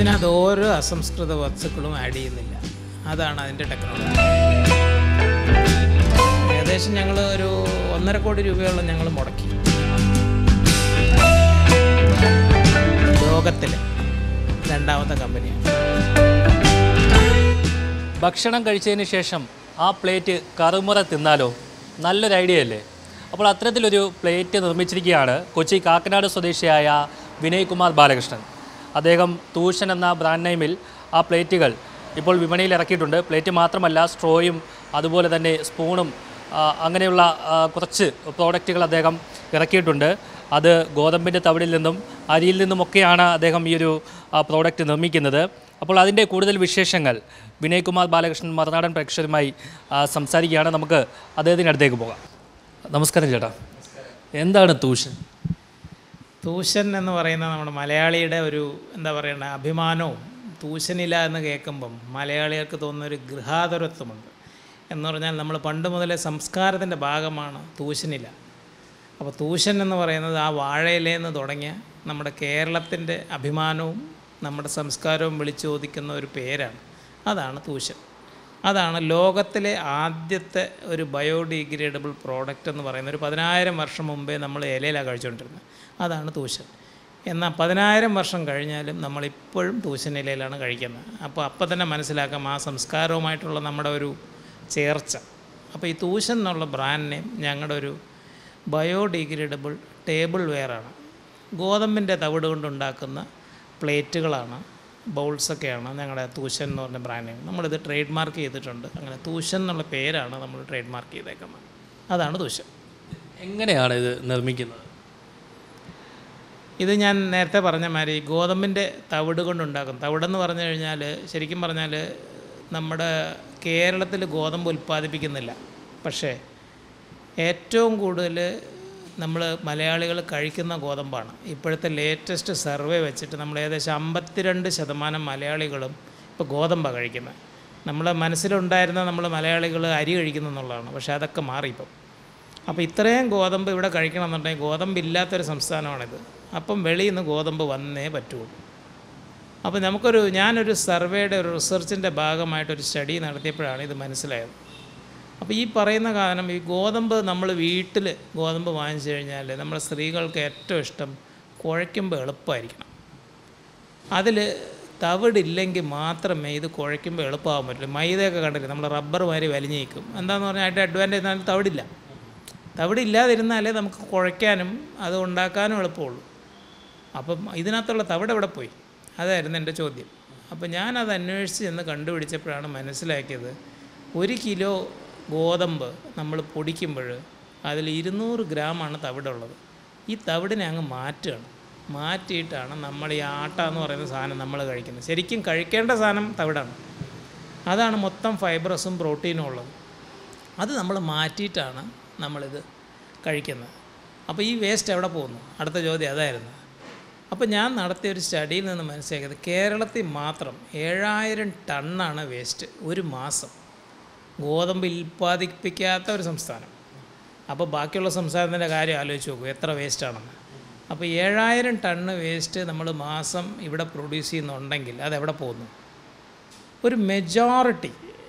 ഇതിനകത്ത് ഓരോ അസംസ്കൃത വസ്തുക്കളും ആഡ് ചെയ്യുന്നില്ല അതാണ് അതിൻ്റെ ടെക്നോളജി ഏകദേശം ഞങ്ങൾ ഒരു ഒന്നര കോടി രൂപയോളം ഞങ്ങൾ മുടക്കി ലോകത്തിലെ രണ്ടാമത്തെ കമ്പനിയാണ് ഭക്ഷണം കഴിച്ചതിന് ശേഷം ആ പ്ലേറ്റ് കറുമുറ തിന്നാലോ നല്ലൊരു ഐഡിയ അല്ലേ അപ്പോൾ അത്തരത്തിലൊരു പ്ലേറ്റ് നിർമ്മിച്ചിരിക്കുകയാണ് കൊച്ചി കാക്കനാട് സ്വദേശിയായ വിനയ് കുമാർ ബാലകൃഷ്ണൻ അദ്ദേഹം തൂഷൻ എന്ന ബ്രാൻഡ് നെയിമിൽ ആ പ്ലേറ്റുകൾ ഇപ്പോൾ വിപണിയിൽ ഇറക്കിയിട്ടുണ്ട് പ്ലേറ്റ് മാത്രമല്ല സ്ട്രോയും അതുപോലെ തന്നെ സ്പൂണും ആ, അങ്ങനെയുള്ള ആ, കുറച്ച് പ്രോഡക്റ്റുകൾ അദ്ദേഹം ഇറക്കിയിട്ടുണ്ട് അത് ഗോതമ്പിൻ്റെ തവിടിൽ നിന്നും അരിയിൽ നിന്നുമൊക്കെയാണ് അദ്ദേഹം ഈ ഒരു ആ, പ്രോഡക്റ്റ് നിർമ്മിക്കുന്നത് അപ്പോൾ അതിൻ്റെ കൂടുതൽ വിശേഷങ്ങൾ വിനയ് കുമാർ ബാലകൃഷ്ണൻ മറുനാടൻ പ്രേക്ഷകരുമായി ആ, സംസാരിക്കുകയാണ് നമുക്ക് അദ്ദേഹത്തിൻ്റെ അടുത്തേക്ക് പോകാം നമസ്കാരം ചേട്ടാ എന്താണ് തൂഷൻ തൂശൻ എന്ന് പറയുന്ന നമ്മുടെ മലയാളിയുടെ ഒരു എന്താ പറയണ അഭിമാനവും തൂശനില എന്ന് കേൾക്കുമ്പം മലയാളികൾക്ക് തോന്നുന്ന ഒരു ഗൃഹാതുരത്വമുണ്ട് എന്ന് പറഞ്ഞാൽ നമ്മൾ പണ്ട് മുതലേ സംസ്കാരത്തിൻ്റെ ഭാഗമാണ് തൂശനില അപ്പോൾ തൂശൻ എന്ന് പറയുന്നത് ആ വാഴയിലേന്ന് തുടങ്ങിയ നമ്മുടെ കേരളത്തിൻ്റെ അഭിമാനവും നമ്മുടെ സംസ്കാരവും വിളിച്ചോദിക്കുന്ന ഒരു പേരാണ് അതാണ് തൂശൻ അതാണ് ലോകത്തിലെ ആദ്യത്തെ ഒരു ബയോഡിഗ്രേഡബിൾ പ്രോഡക്റ്റ് എന്ന് പറയുന്ന ഒരു പതിനായിരം വർഷം മുമ്പേ നമ്മൾ ഇലയിലാണ് കഴിച്ചുകൊണ്ടിരുന്നത് അതാണ് തൂശൻ എന്നാൽ പതിനായിരം വർഷം കഴിഞ്ഞാലും നമ്മളിപ്പോഴും തൂശൻ ഇലയിലാണ് കഴിക്കുന്നത് അപ്പോൾ അപ്പം തന്നെ മനസ്സിലാക്കാം ആ സംസ്കാരവുമായിട്ടുള്ള നമ്മുടെ ഒരു ചേർച്ച അപ്പോൾ ഈ തൂശൻ എന്നുള്ള ബ്രാൻഡ് നെയിം ഞങ്ങളുടെ ഒരു ബയോഡിഗ്രേഡബിൾ ടേബിൾ വെയറാണ് ഗോതമ്പിൻ്റെ തവിട് കൊണ്ടുണ്ടാക്കുന്ന പ്ലേറ്റുകളാണ് ബൗൾസൊക്കെയാണ് ഞങ്ങളുടെ തൂശൻ എന്ന് പറഞ്ഞ ബ്രാൻഡ് നെയിം നമ്മളിത് ട്രേഡ് മാർക്ക് ചെയ്തിട്ടുണ്ട് അങ്ങനെ തൂശൻ എന്നുള്ള പേരാണ് നമ്മൾ ട്രേഡ് മാർക്ക് ചെയ്തേക്കുന്നത് അതാണ് തൂശൻ എങ്ങനെയാണ് ഇത് നിർമ്മിക്കുന്നത് ഇത് ഞാൻ നേരത്തെ പറഞ്ഞ മാതിരി ഗോതമ്പിൻ്റെ തവിട് കൊണ്ടുണ്ടാക്കും തവിടെന്ന് പറഞ്ഞു കഴിഞ്ഞാൽ ശരിക്കും പറഞ്ഞാൽ നമ്മുടെ കേരളത്തിൽ ഗോതമ്പ് ഉൽപ്പാദിപ്പിക്കുന്നില്ല പക്ഷേ ഏറ്റവും കൂടുതൽ നമ്മൾ മലയാളികൾ കഴിക്കുന്ന ഗോതമ്പാണ് ഇപ്പോഴത്തെ ലേറ്റസ്റ്റ് സർവേ വെച്ചിട്ട് നമ്മൾ ഏകദേശം അമ്പത്തിരണ്ട് ശതമാനം മലയാളികളും ഇപ്പോൾ ഗോതമ്പാണ് കഴിക്കുന്നത് നമ്മളെ മനസ്സിലുണ്ടായിരുന്ന നമ്മൾ മലയാളികൾ അരി കഴിക്കുന്നു എന്നുള്ളതാണ് പക്ഷേ അതൊക്കെ മാറി ഇപ്പം അപ്പോൾ ഇത്രയും ഗോതമ്പ് ഇവിടെ കഴിക്കണം എന്നുണ്ടെങ്കിൽ ഗോതമ്പ് ഇല്ലാത്തൊരു സംസ്ഥാനമാണിത് അപ്പം വെളിയിൽ നിന്ന് ഗോതമ്പ് വന്നേ പറ്റുള്ളൂ അപ്പോൾ നമുക്കൊരു ഞാനൊരു സർവേയുടെ ഒരു റിസർച്ചിൻ്റെ ഭാഗമായിട്ടൊരു സ്റ്റഡി നടത്തിയപ്പോഴാണ് ഇത് മനസ്സിലായത് അപ്പോൾ ഈ പറയുന്ന കാരണം ഈ ഗോതമ്പ് നമ്മൾ വീട്ടിൽ ഗോതമ്പ് വാങ്ങിച്ചു കഴിഞ്ഞാൽ നമ്മുടെ സ്ത്രീകൾക്ക് ഏറ്റവും ഇഷ്ടം കുഴയ്ക്കുമ്പോൾ എളുപ്പമായിരിക്കണം അതിൽ തവിടില്ലെങ്കിൽ മാത്രമേ ഇത് കുഴയ്ക്കുമ്പോൾ എളുപ്പമാകാൻ പറ്റുള്ളൂ മൈദയൊക്കെ കണ്ടില്ലേ നമ്മൾ റബ്ബർ മാതിരി വലിഞ്ഞു നിൽക്കും എന്താണെന്ന് പറഞ്ഞാൽ അതിൻ്റെ അഡ്വാൻറ്റേജ് എന്നാൽ തവിടില്ല തവിടില്ലാതിരുന്നാലേ നമുക്ക് കുഴയ്ക്കാനും അത് ഉണ്ടാക്കാനും എളുപ്പമുള്ളൂ അപ്പം ഇതിനകത്തുള്ള തവിട് എവിടെ പോയി അതായിരുന്നു എൻ്റെ ചോദ്യം അപ്പോൾ ഞാനത് അന്വേഷിച്ച് ചെന്ന് കണ്ടുപിടിച്ചപ്പോഴാണ് മനസ്സിലാക്കിയത് ഒരു കിലോ ഗോതമ്പ് നമ്മൾ പൊടിക്കുമ്പോൾ അതിൽ ഇരുന്നൂറ് ഗ്രാമാണ് തവിടുള്ളത് ഈ തവിടിനെ അങ്ങ് മാറ്റുകയാണ് മാറ്റിയിട്ടാണ് നമ്മൾ ഈ ആട്ട എന്ന് പറയുന്ന സാധനം നമ്മൾ കഴിക്കുന്നത് ശരിക്കും കഴിക്കേണ്ട സാധനം തവിടാണ് അതാണ് മൊത്തം ഫൈബ്രസും പ്രോട്ടീനും ഉള്ളത് അത് നമ്മൾ മാറ്റിയിട്ടാണ് നമ്മളിത് കഴിക്കുന്നത് അപ്പോൾ ഈ വേസ്റ്റ് എവിടെ പോകുന്നു അടുത്ത ചോദ്യം അതായിരുന്നു അപ്പോൾ ഞാൻ നടത്തിയ ഒരു സ്റ്റഡിയിൽ നിന്ന് മനസ്സിലാക്കിയത് കേരളത്തിൽ മാത്രം ഏഴായിരം ടണ്ണാണ് വേസ്റ്റ് ഒരു മാസം ഗോതമ്പ് ഉൽപ്പാദിപ്പിക്കാത്ത ഒരു സംസ്ഥാനം അപ്പോൾ ബാക്കിയുള്ള സംസ്ഥാനത്തിൻ്റെ കാര്യം ആലോചിച്ച് നോക്കൂ എത്ര വേസ്റ്റാണെന്ന് അപ്പോൾ ഏഴായിരം ടണ്ണ് വേസ്റ്റ് നമ്മൾ മാസം ഇവിടെ പ്രൊഡ്യൂസ് ചെയ്യുന്നുണ്ടെങ്കിൽ അതെവിടെ പോകുന്നു ഒരു മെജോറിറ്റി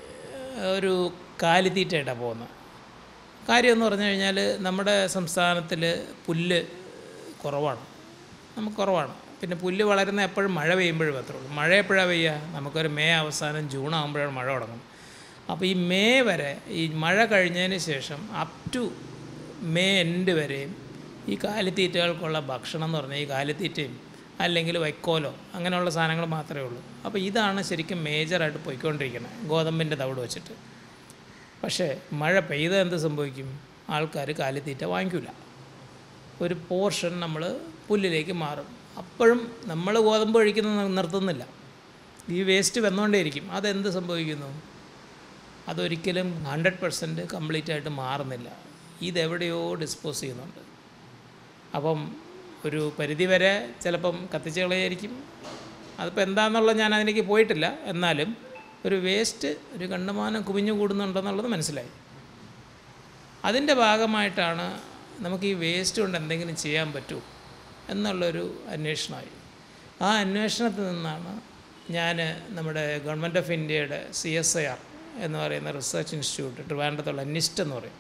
ഒരു കാലിത്തീറ്റയായിട്ടാണ് പോകുന്നത് കാര്യം എന്ന് പറഞ്ഞു കഴിഞ്ഞാൽ നമ്മുടെ സംസ്ഥാനത്തിൽ പുല്ല് കുറവാണ് നമുക്ക് കുറവാണ് പിന്നെ പുല്ല് വളരുന്ന എപ്പോഴും മഴ പെയ്യുമ്പോഴും മാത്രമേ ഉള്ളൂ മഴ എപ്പോഴാണ് പെയ്യുക നമുക്കൊരു മെയ് അവസാനം ജൂൺ ആകുമ്പോഴാണ് മഴ തുടങ്ങും അപ്പോൾ ഈ മെയ് വരെ ഈ മഴ കഴിഞ്ഞതിന് ശേഷം അപ് ടു മെയ് എൻഡ് വരെയും ഈ കാലിത്തീറ്റകൾക്കുള്ള ഭക്ഷണം എന്ന് പറഞ്ഞാൽ ഈ കാലിത്തീറ്റയും അല്ലെങ്കിൽ വൈക്കോലോ അങ്ങനെയുള്ള സാധനങ്ങൾ മാത്രമേ ഉള്ളൂ അപ്പോൾ ഇതാണ് ശരിക്കും മേജറായിട്ട് പോയിക്കൊണ്ടിരിക്കുന്നത് ഗോതമ്പിൻ്റെ തവിട് വെച്ചിട്ട് പക്ഷേ മഴ പെയ്ത എന്ത് സംഭവിക്കും ആൾക്കാർ കാലിത്തീറ്റ വാങ്ങിക്കില്ല ഒരു പോർഷൻ നമ്മൾ പുല്ലിലേക്ക് മാറും അപ്പോഴും നമ്മൾ ഗോതമ്പ് കഴിക്കുന്നത് നിർത്തുന്നില്ല ഈ വേസ്റ്റ് വന്നുകൊണ്ടേയിരിക്കും അതെന്ത് സംഭവിക്കുന്നു അതൊരിക്കലും ഹൺഡ്രഡ് പെർസെൻറ്റ് കംപ്ലീറ്റ് ആയിട്ട് മാറുന്നില്ല ഇതെവിടെയോ ഡിസ്പോസ് ചെയ്യുന്നുണ്ട് അപ്പം ഒരു പരിധി വരെ ചിലപ്പം കത്തിച്ച് കളയായിരിക്കും അതിപ്പോൾ എന്താണെന്നുള്ളത് ഞാൻ അതിലേക്ക് പോയിട്ടില്ല എന്നാലും ഒരു വേസ്റ്റ് ഒരു കണ്ണുമാനം കുമിഞ്ഞു കൂടുന്നുണ്ടെന്നുള്ളത് മനസ്സിലായി അതിൻ്റെ ഭാഗമായിട്ടാണ് നമുക്ക് ഈ വേസ്റ്റ് കൊണ്ട് എന്തെങ്കിലും ചെയ്യാൻ പറ്റുമോ എന്നുള്ളൊരു അന്വേഷണമായി ആ അന്വേഷണത്തിൽ നിന്നാണ് ഞാൻ നമ്മുടെ ഗവൺമെൻറ് ഓഫ് ഇന്ത്യയുടെ സി എസ് ഐ ആർ എന്ന് പറയുന്ന റിസർച്ച് ഇൻസ്റ്റിറ്റ്യൂട്ട് ട്രിവാൻഡ്രത്തുള്ള നിസ്റ്റ് എന്ന് പറയും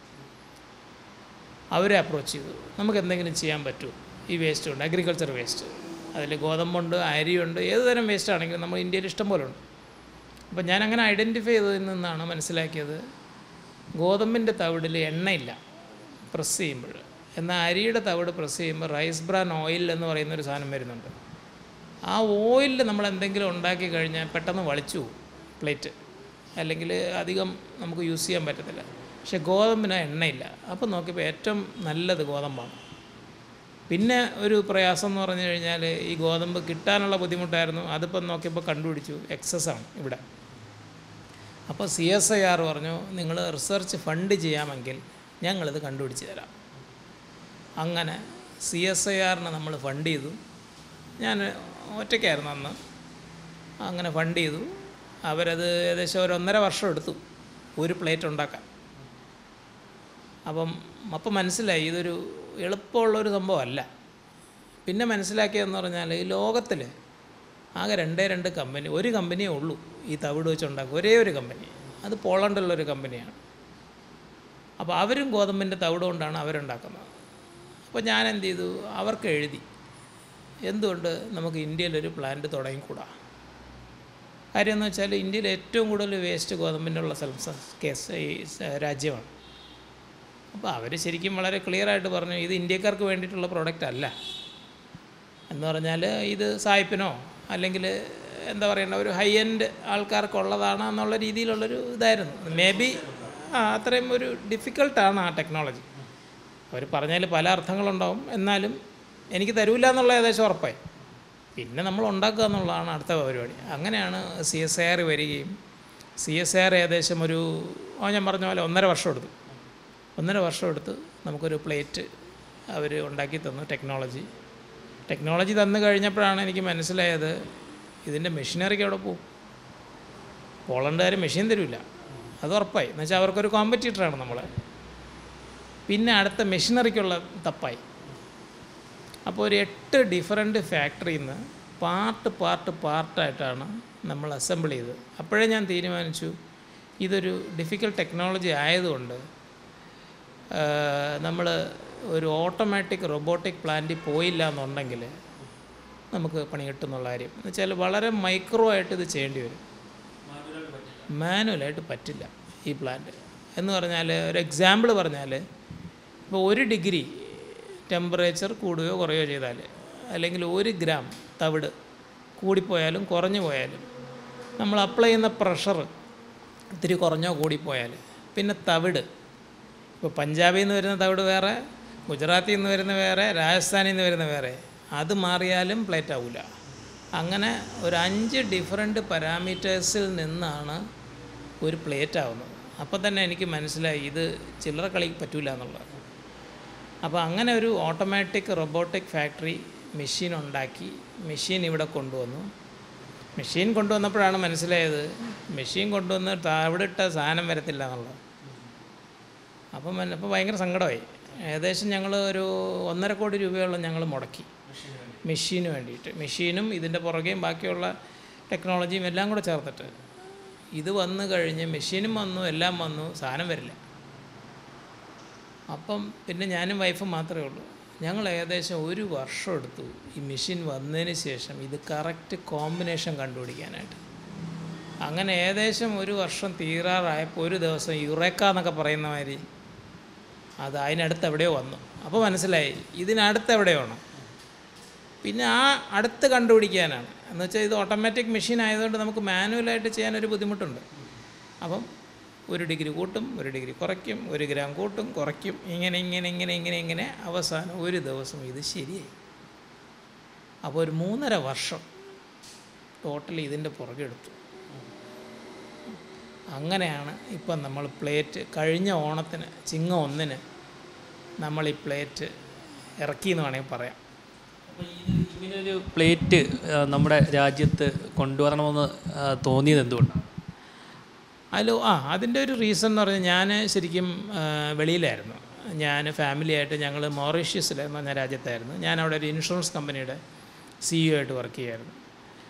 അവരെ അപ്രോച്ച് ചെയ്തു നമുക്ക് എന്തെങ്കിലും ചെയ്യാൻ പറ്റുമോ ഈ വേസ്റ്റ് ഉണ്ട് അഗ്രികൾച്ചർ വേസ്റ്റ് അതിൽ ഗോതമ്പുണ്ട് അരിയുണ്ട് ഏത് തരം വേസ്റ്റ് ആണെങ്കിലും നമ്മൾ ഇന്ത്യയിൽ ഇഷ്ടം പോലെ ഉണ്ട് അപ്പോൾ ഞാൻ അങ്ങനെ ഐഡൻറ്റിഫൈ ചെയ്തതിൽ നിന്നാണ് മനസ്സിലാക്കിയത് ഗോതമ്പിൻ്റെ തവിടിൽ എണ്ണയില്ല പ്രസ് ചെയ്യുമ്പോൾ എന്നാൽ അരിയുടെ തവിട് പ്രസ് ചെയ്യുമ്പോൾ റൈസ് ബ്രാൻ ഓയിൽ എന്ന് പറയുന്ന ഒരു സാധനം വരുന്നുണ്ട് ആ ഓയിലിൽ നമ്മൾ എന്തെങ്കിലും ഉണ്ടാക്കി കഴിഞ്ഞാൽ പെട്ടെന്ന് വളിച്ചു പോകും പ്ലേറ്റ് അല്ലെങ്കിൽ അധികം നമുക്ക് യൂസ് ചെയ്യാൻ പറ്റത്തില്ല പക്ഷേ ഗോതമ്പിന് എണ്ണയില്ല അപ്പോൾ നോക്കിയപ്പോൾ ഏറ്റവും നല്ലത് ഗോതമ്പാണ് പിന്നെ ഒരു പ്രയാസം എന്ന് പറഞ്ഞു കഴിഞ്ഞാൽ ഈ ഗോതമ്പ് കിട്ടാനുള്ള ബുദ്ധിമുട്ടായിരുന്നു അതിപ്പം നോക്കിയപ്പോൾ കണ്ടുപിടിച്ചു എക്സസ് ആണ് ഇവിടെ അപ്പോൾ സി എസ് ഐ ആർ പറഞ്ഞു നിങ്ങൾ റിസർച്ച് ഫണ്ട് ചെയ്യാമെങ്കിൽ ഞങ്ങളിത് കണ്ടുപിടിച്ച് തരാം അങ്ങനെ സി എസ് ഐ ആറിന് നമ്മൾ ഫണ്ട് ചെയ്തു ഞാൻ ഒറ്റയ്ക്കായിരുന്നു അന്ന് അങ്ങനെ ഫണ്ട് ചെയ്തു അവരത് ഏകദേശം ഒരു ഒന്നര വർഷം എടുത്തു ഒരു പ്ലേറ്റ് ഉണ്ടാക്കാൻ അപ്പം അപ്പം മനസ്സിലായി ഇതൊരു എളുപ്പമുള്ളൊരു സംഭവമല്ല പിന്നെ മനസ്സിലാക്കിയതെന്ന് പറഞ്ഞാൽ ഈ ലോകത്തിൽ ആകെ രണ്ടേ രണ്ട് കമ്പനി ഒരു കമ്പനിയേ ഉള്ളൂ ഈ തവിട് വെച്ചുണ്ടാക്കും ഒരേ ഒരു കമ്പനി അത് പോളണ്ടിലുള്ളൊരു കമ്പനിയാണ് അപ്പോൾ അവരും ഗോതമ്പിൻ്റെ തവിട് കൊണ്ടാണ് അവരുണ്ടാക്കുന്നത് അപ്പോൾ ഞാൻ എന്ത് ചെയ്തു അവർക്ക് എഴുതി എന്തുകൊണ്ട് നമുക്ക് ഇന്ത്യയിലൊരു പ്ലാന്റ് തുടങ്ങിക്കൂടാ കാര്യം എന്ന് വെച്ചാൽ ഇന്ത്യയിൽ ഏറ്റവും കൂടുതൽ വേസ്റ്റ് ഗോതമ്പിൻ്റെ ഉള്ള സ്ഥലം കേസ് ഈ സ- രാജ്യമാണ് അപ്പോൾ അവർ ശരിക്കും വളരെ ക്ലിയർ ആയിട്ട് പറഞ്ഞു ഇത് ഇന്ത്യക്കാർക്ക് വേണ്ടിയിട്ടുള്ള പ്രോഡക്റ്റ് അല്ല എന്ന് പറഞ്ഞാൽ ഇത് സായിപ്പിനോ അല്ലെങ്കിൽ എന്താ പറയണ്ട ഒരു ഹൈ എൻഡ് ആൾക്കാർക്കുള്ളതാണ് എന്നുള്ള രീതിയിലുള്ളൊരു ഇതായിരുന്നു മേ ബി ആ അത്രയും ഒരു ഡിഫിക്കൽട്ടാണ് ആ ടെക്നോളജി അവർ പറഞ്ഞാൽ പല അർത്ഥങ്ങളുണ്ടാവും എന്നാലും എനിക്ക് തരൂല എന്നുള്ള ഏകദേശം ഉറപ്പായി പിന്നെ നമ്മൾ ഉണ്ടാക്കുക എന്നുള്ളതാണ് അടുത്ത പരിപാടി അങ്ങനെയാണ് സി എസ് ആർ വരികയും സി എസ് ആർ ഏകദേശം ഒരു ആ ഞാൻ പറഞ്ഞ പോലെ ഒന്നര വർഷം എടുത്തു ഒന്നര വർഷം എടുത്ത് നമുക്കൊരു പ്ലേറ്റ് അവർ ഉണ്ടാക്കി തന്നു ടെക്നോളജി ടെക്നോളജി തന്നു കഴിഞ്ഞപ്പോഴാണ് എനിക്ക് മനസ്സിലായത് ഇതിൻ്റെ മെഷീനറിക്ക് എവിടെ പോകും പോളണ്ടുകാർ മെഷീൻ തരില്ല അത് ഉറപ്പായി എന്നുവെച്ചാൽ അവർക്കൊരു കോമ്പറ്റീറ്ററാണ് നമ്മളെ പിന്നെ അടുത്ത മെഷീനറിക്കുള്ള തപ്പായി അപ്പോൾ ഒരു എട്ട് ഡിഫറെൻറ്റ് ഫാക്ടറിയിൽ നിന്ന് പാർട്ട് പാർട്ട് പാർട്ടായിട്ടാണ് നമ്മൾ അസംബിൾ ചെയ്തത് അപ്പോഴേ ഞാൻ തീരുമാനിച്ചു ഇതൊരു ഡിഫിക്കൽട്ട് ടെക്നോളജി ആയതുകൊണ്ട് നമ്മൾ ഒരു ഓട്ടോമാറ്റിക് റൊബോട്ടിക് പ്ലാന്റിൽ പോയില്ല എന്നുണ്ടെങ്കിൽ നമുക്ക് പണി കിട്ടുന്നുള്ള കാര്യം എന്ന് വെച്ചാൽ വളരെ മൈക്രോ ആയിട്ട് ഇത് ചെയ്യേണ്ടി വരും മാനുവലായിട്ട് പറ്റില്ല ഈ പ്ലാന്റ് എന്ന് പറഞ്ഞാൽ ഒരു എക്സാമ്പിൾ പറഞ്ഞാൽ ഇപ്പോൾ ഒരു ഡിഗ്രി ടെമ്പറേച്ചർ കൂടുകയോ കുറയോ ചെയ്താൽ അല്ലെങ്കിൽ ഒരു ഗ്രാം തവിട് കൂടിപ്പോയാലും കുറഞ്ഞു പോയാലും നമ്മൾ അപ്ലൈ ചെയ്യുന്ന പ്രഷർ ഇത്തിരി കുറഞ്ഞോ കൂടിപ്പോയാൽ പിന്നെ തവിട് ഇപ്പോൾ പഞ്ചാബിൽ നിന്ന് വരുന്ന തവിട് വേറെ ഗുജറാത്തിൽ നിന്ന് വരുന്ന വേറെ രാജസ്ഥാനിൽ നിന്ന് വരുന്ന വേറെ അത് മാറിയാലും പ്ലേറ്റ് ആവില്ല അങ്ങനെ ഒരു അഞ്ച് ഡിഫറെൻറ്റ് പാരാമീറ്റേഴ്സിൽ നിന്നാണ് ഒരു പ്ലേറ്റ് ആവുന്നത് അപ്പോൾ തന്നെ എനിക്ക് മനസ്സിലായി ഇത് ചില്ലറ കളി പറ്റൂല എന്നുള്ളത് അപ്പോൾ അങ്ങനെ ഒരു ഓട്ടോമാറ്റിക് റൊബോട്ടിക് ഫാക്ടറി മെഷീൻ ഉണ്ടാക്കി മെഷീൻ ഇവിടെ കൊണ്ടുവന്നു മെഷീൻ കൊണ്ടുവന്നപ്പോഴാണ് മനസ്സിലായത് മെഷീൻ കൊണ്ടുവന്ന് തവിടിട്ട സാധനം വരത്തില്ല എന്നുള്ളത് അപ്പം മന- അപ്പോൾ ഭയങ്കര സങ്കടമായി ഏകദേശം ഞങ്ങൾ ഒരു ഒന്നര കോടി രൂപയോളം ഞങ്ങൾ മുടക്കി മെഷീന് വേണ്ടിയിട്ട് മെഷീനും ഇതിൻ്റെ പുറകെയും ബാക്കിയുള്ള ടെക്നോളജിയും എല്ലാം കൂടെ ചേർത്തിട്ട് ഇത് വന്നു കഴിഞ്ഞ് മെഷീനും വന്നു എല്ലാം വന്നു സാധനം വരില്ല അപ്പം പിന്നെ ഞാനും വൈഫും മാത്രമേ ഉള്ളൂ ഞങ്ങൾ ഏകദേശം ഒരു വർഷം എടുത്തു ഈ മെഷീൻ വന്നതിന് ശേഷം ഇത് കറക്റ്റ് കോമ്പിനേഷൻ കണ്ടുപിടിക്കാനായിട്ട് അങ്ങനെ ഏകദേശം ഒരു വർഷം തീരാറായപ്പോൾ ഒരു ദിവസം യുറേക്ക എന്നൊക്കെ പറയുന്ന മാതിരി അത് അതിനടുത്ത് എവിടെയോ വന്നു അപ്പോൾ മനസ്സിലായി ഇതിനടുത്ത് എവിടെയോ ആണ് പിന്നെ ആ അടുത്ത് കണ്ടുപിടിക്കാനാണ് എന്ന് വെച്ചാൽ ഇത് ഓട്ടോമാറ്റിക് മെഷീൻ ആയതുകൊണ്ട് നമുക്ക് മാനുവലായിട്ട് ചെയ്യാനൊരു ബുദ്ധിമുട്ടുണ്ട് അപ്പം ഒരു ഡിഗ്രി കൂട്ടും ഒരു ഡിഗ്രി കുറയ്ക്കും ഒരു ഗ്രാം കൂട്ടും കുറയ്ക്കും ഇങ്ങനെ ഇങ്ങനെ ഇങ്ങനെ ഇങ്ങനെ ഇങ്ങനെ അവസാനം ഒരു ദിവസം ഇത് ശരിയായി അപ്പോൾ ഒരു മൂന്നര വർഷം ടോട്ടലി ഇതിൻ്റെ പുറകെ എടുത്തു അങ്ങനെയാണ് ഇപ്പം നമ്മൾ പ്ലേറ്റ് കഴിഞ്ഞ ഓണത്തിന് ചിങ്ങ ഒന്നിന് നമ്മൾ ഈ പ്ലേറ്റ് ഇറക്കി എന്ന് വേണമെങ്കിൽ പറയാം അപ്പോൾ ഇത് ഇങ്ങനൊരു പ്ലേറ്റ് ആ, നമ്മുടെ രാജ്യത്ത് കൊണ്ടുവരണമെന്ന് ആ, തോന്നിയത് എന്തുകൊണ്ടാണ് അതിൽ ആ അതിൻ്റെ ഒരു റീസൺ എന്ന് പറഞ്ഞാൽ ഞാൻ ശരിക്കും ആ, വെളിയിലായിരുന്നു ഞാൻ ഫാമിലിയായിട്ട് ഞങ്ങൾ മൗറീഷ്യസിൽ എന്ന് പറഞ്ഞ രാജ്യത്തായിരുന്നു ഞാൻ അവിടെ ഒരു ഇൻഷുറൻസ് കമ്പനിയുടെ സിഇഒ ആയിട്ട് വർക്ക് ചെയ്യായിരുന്നു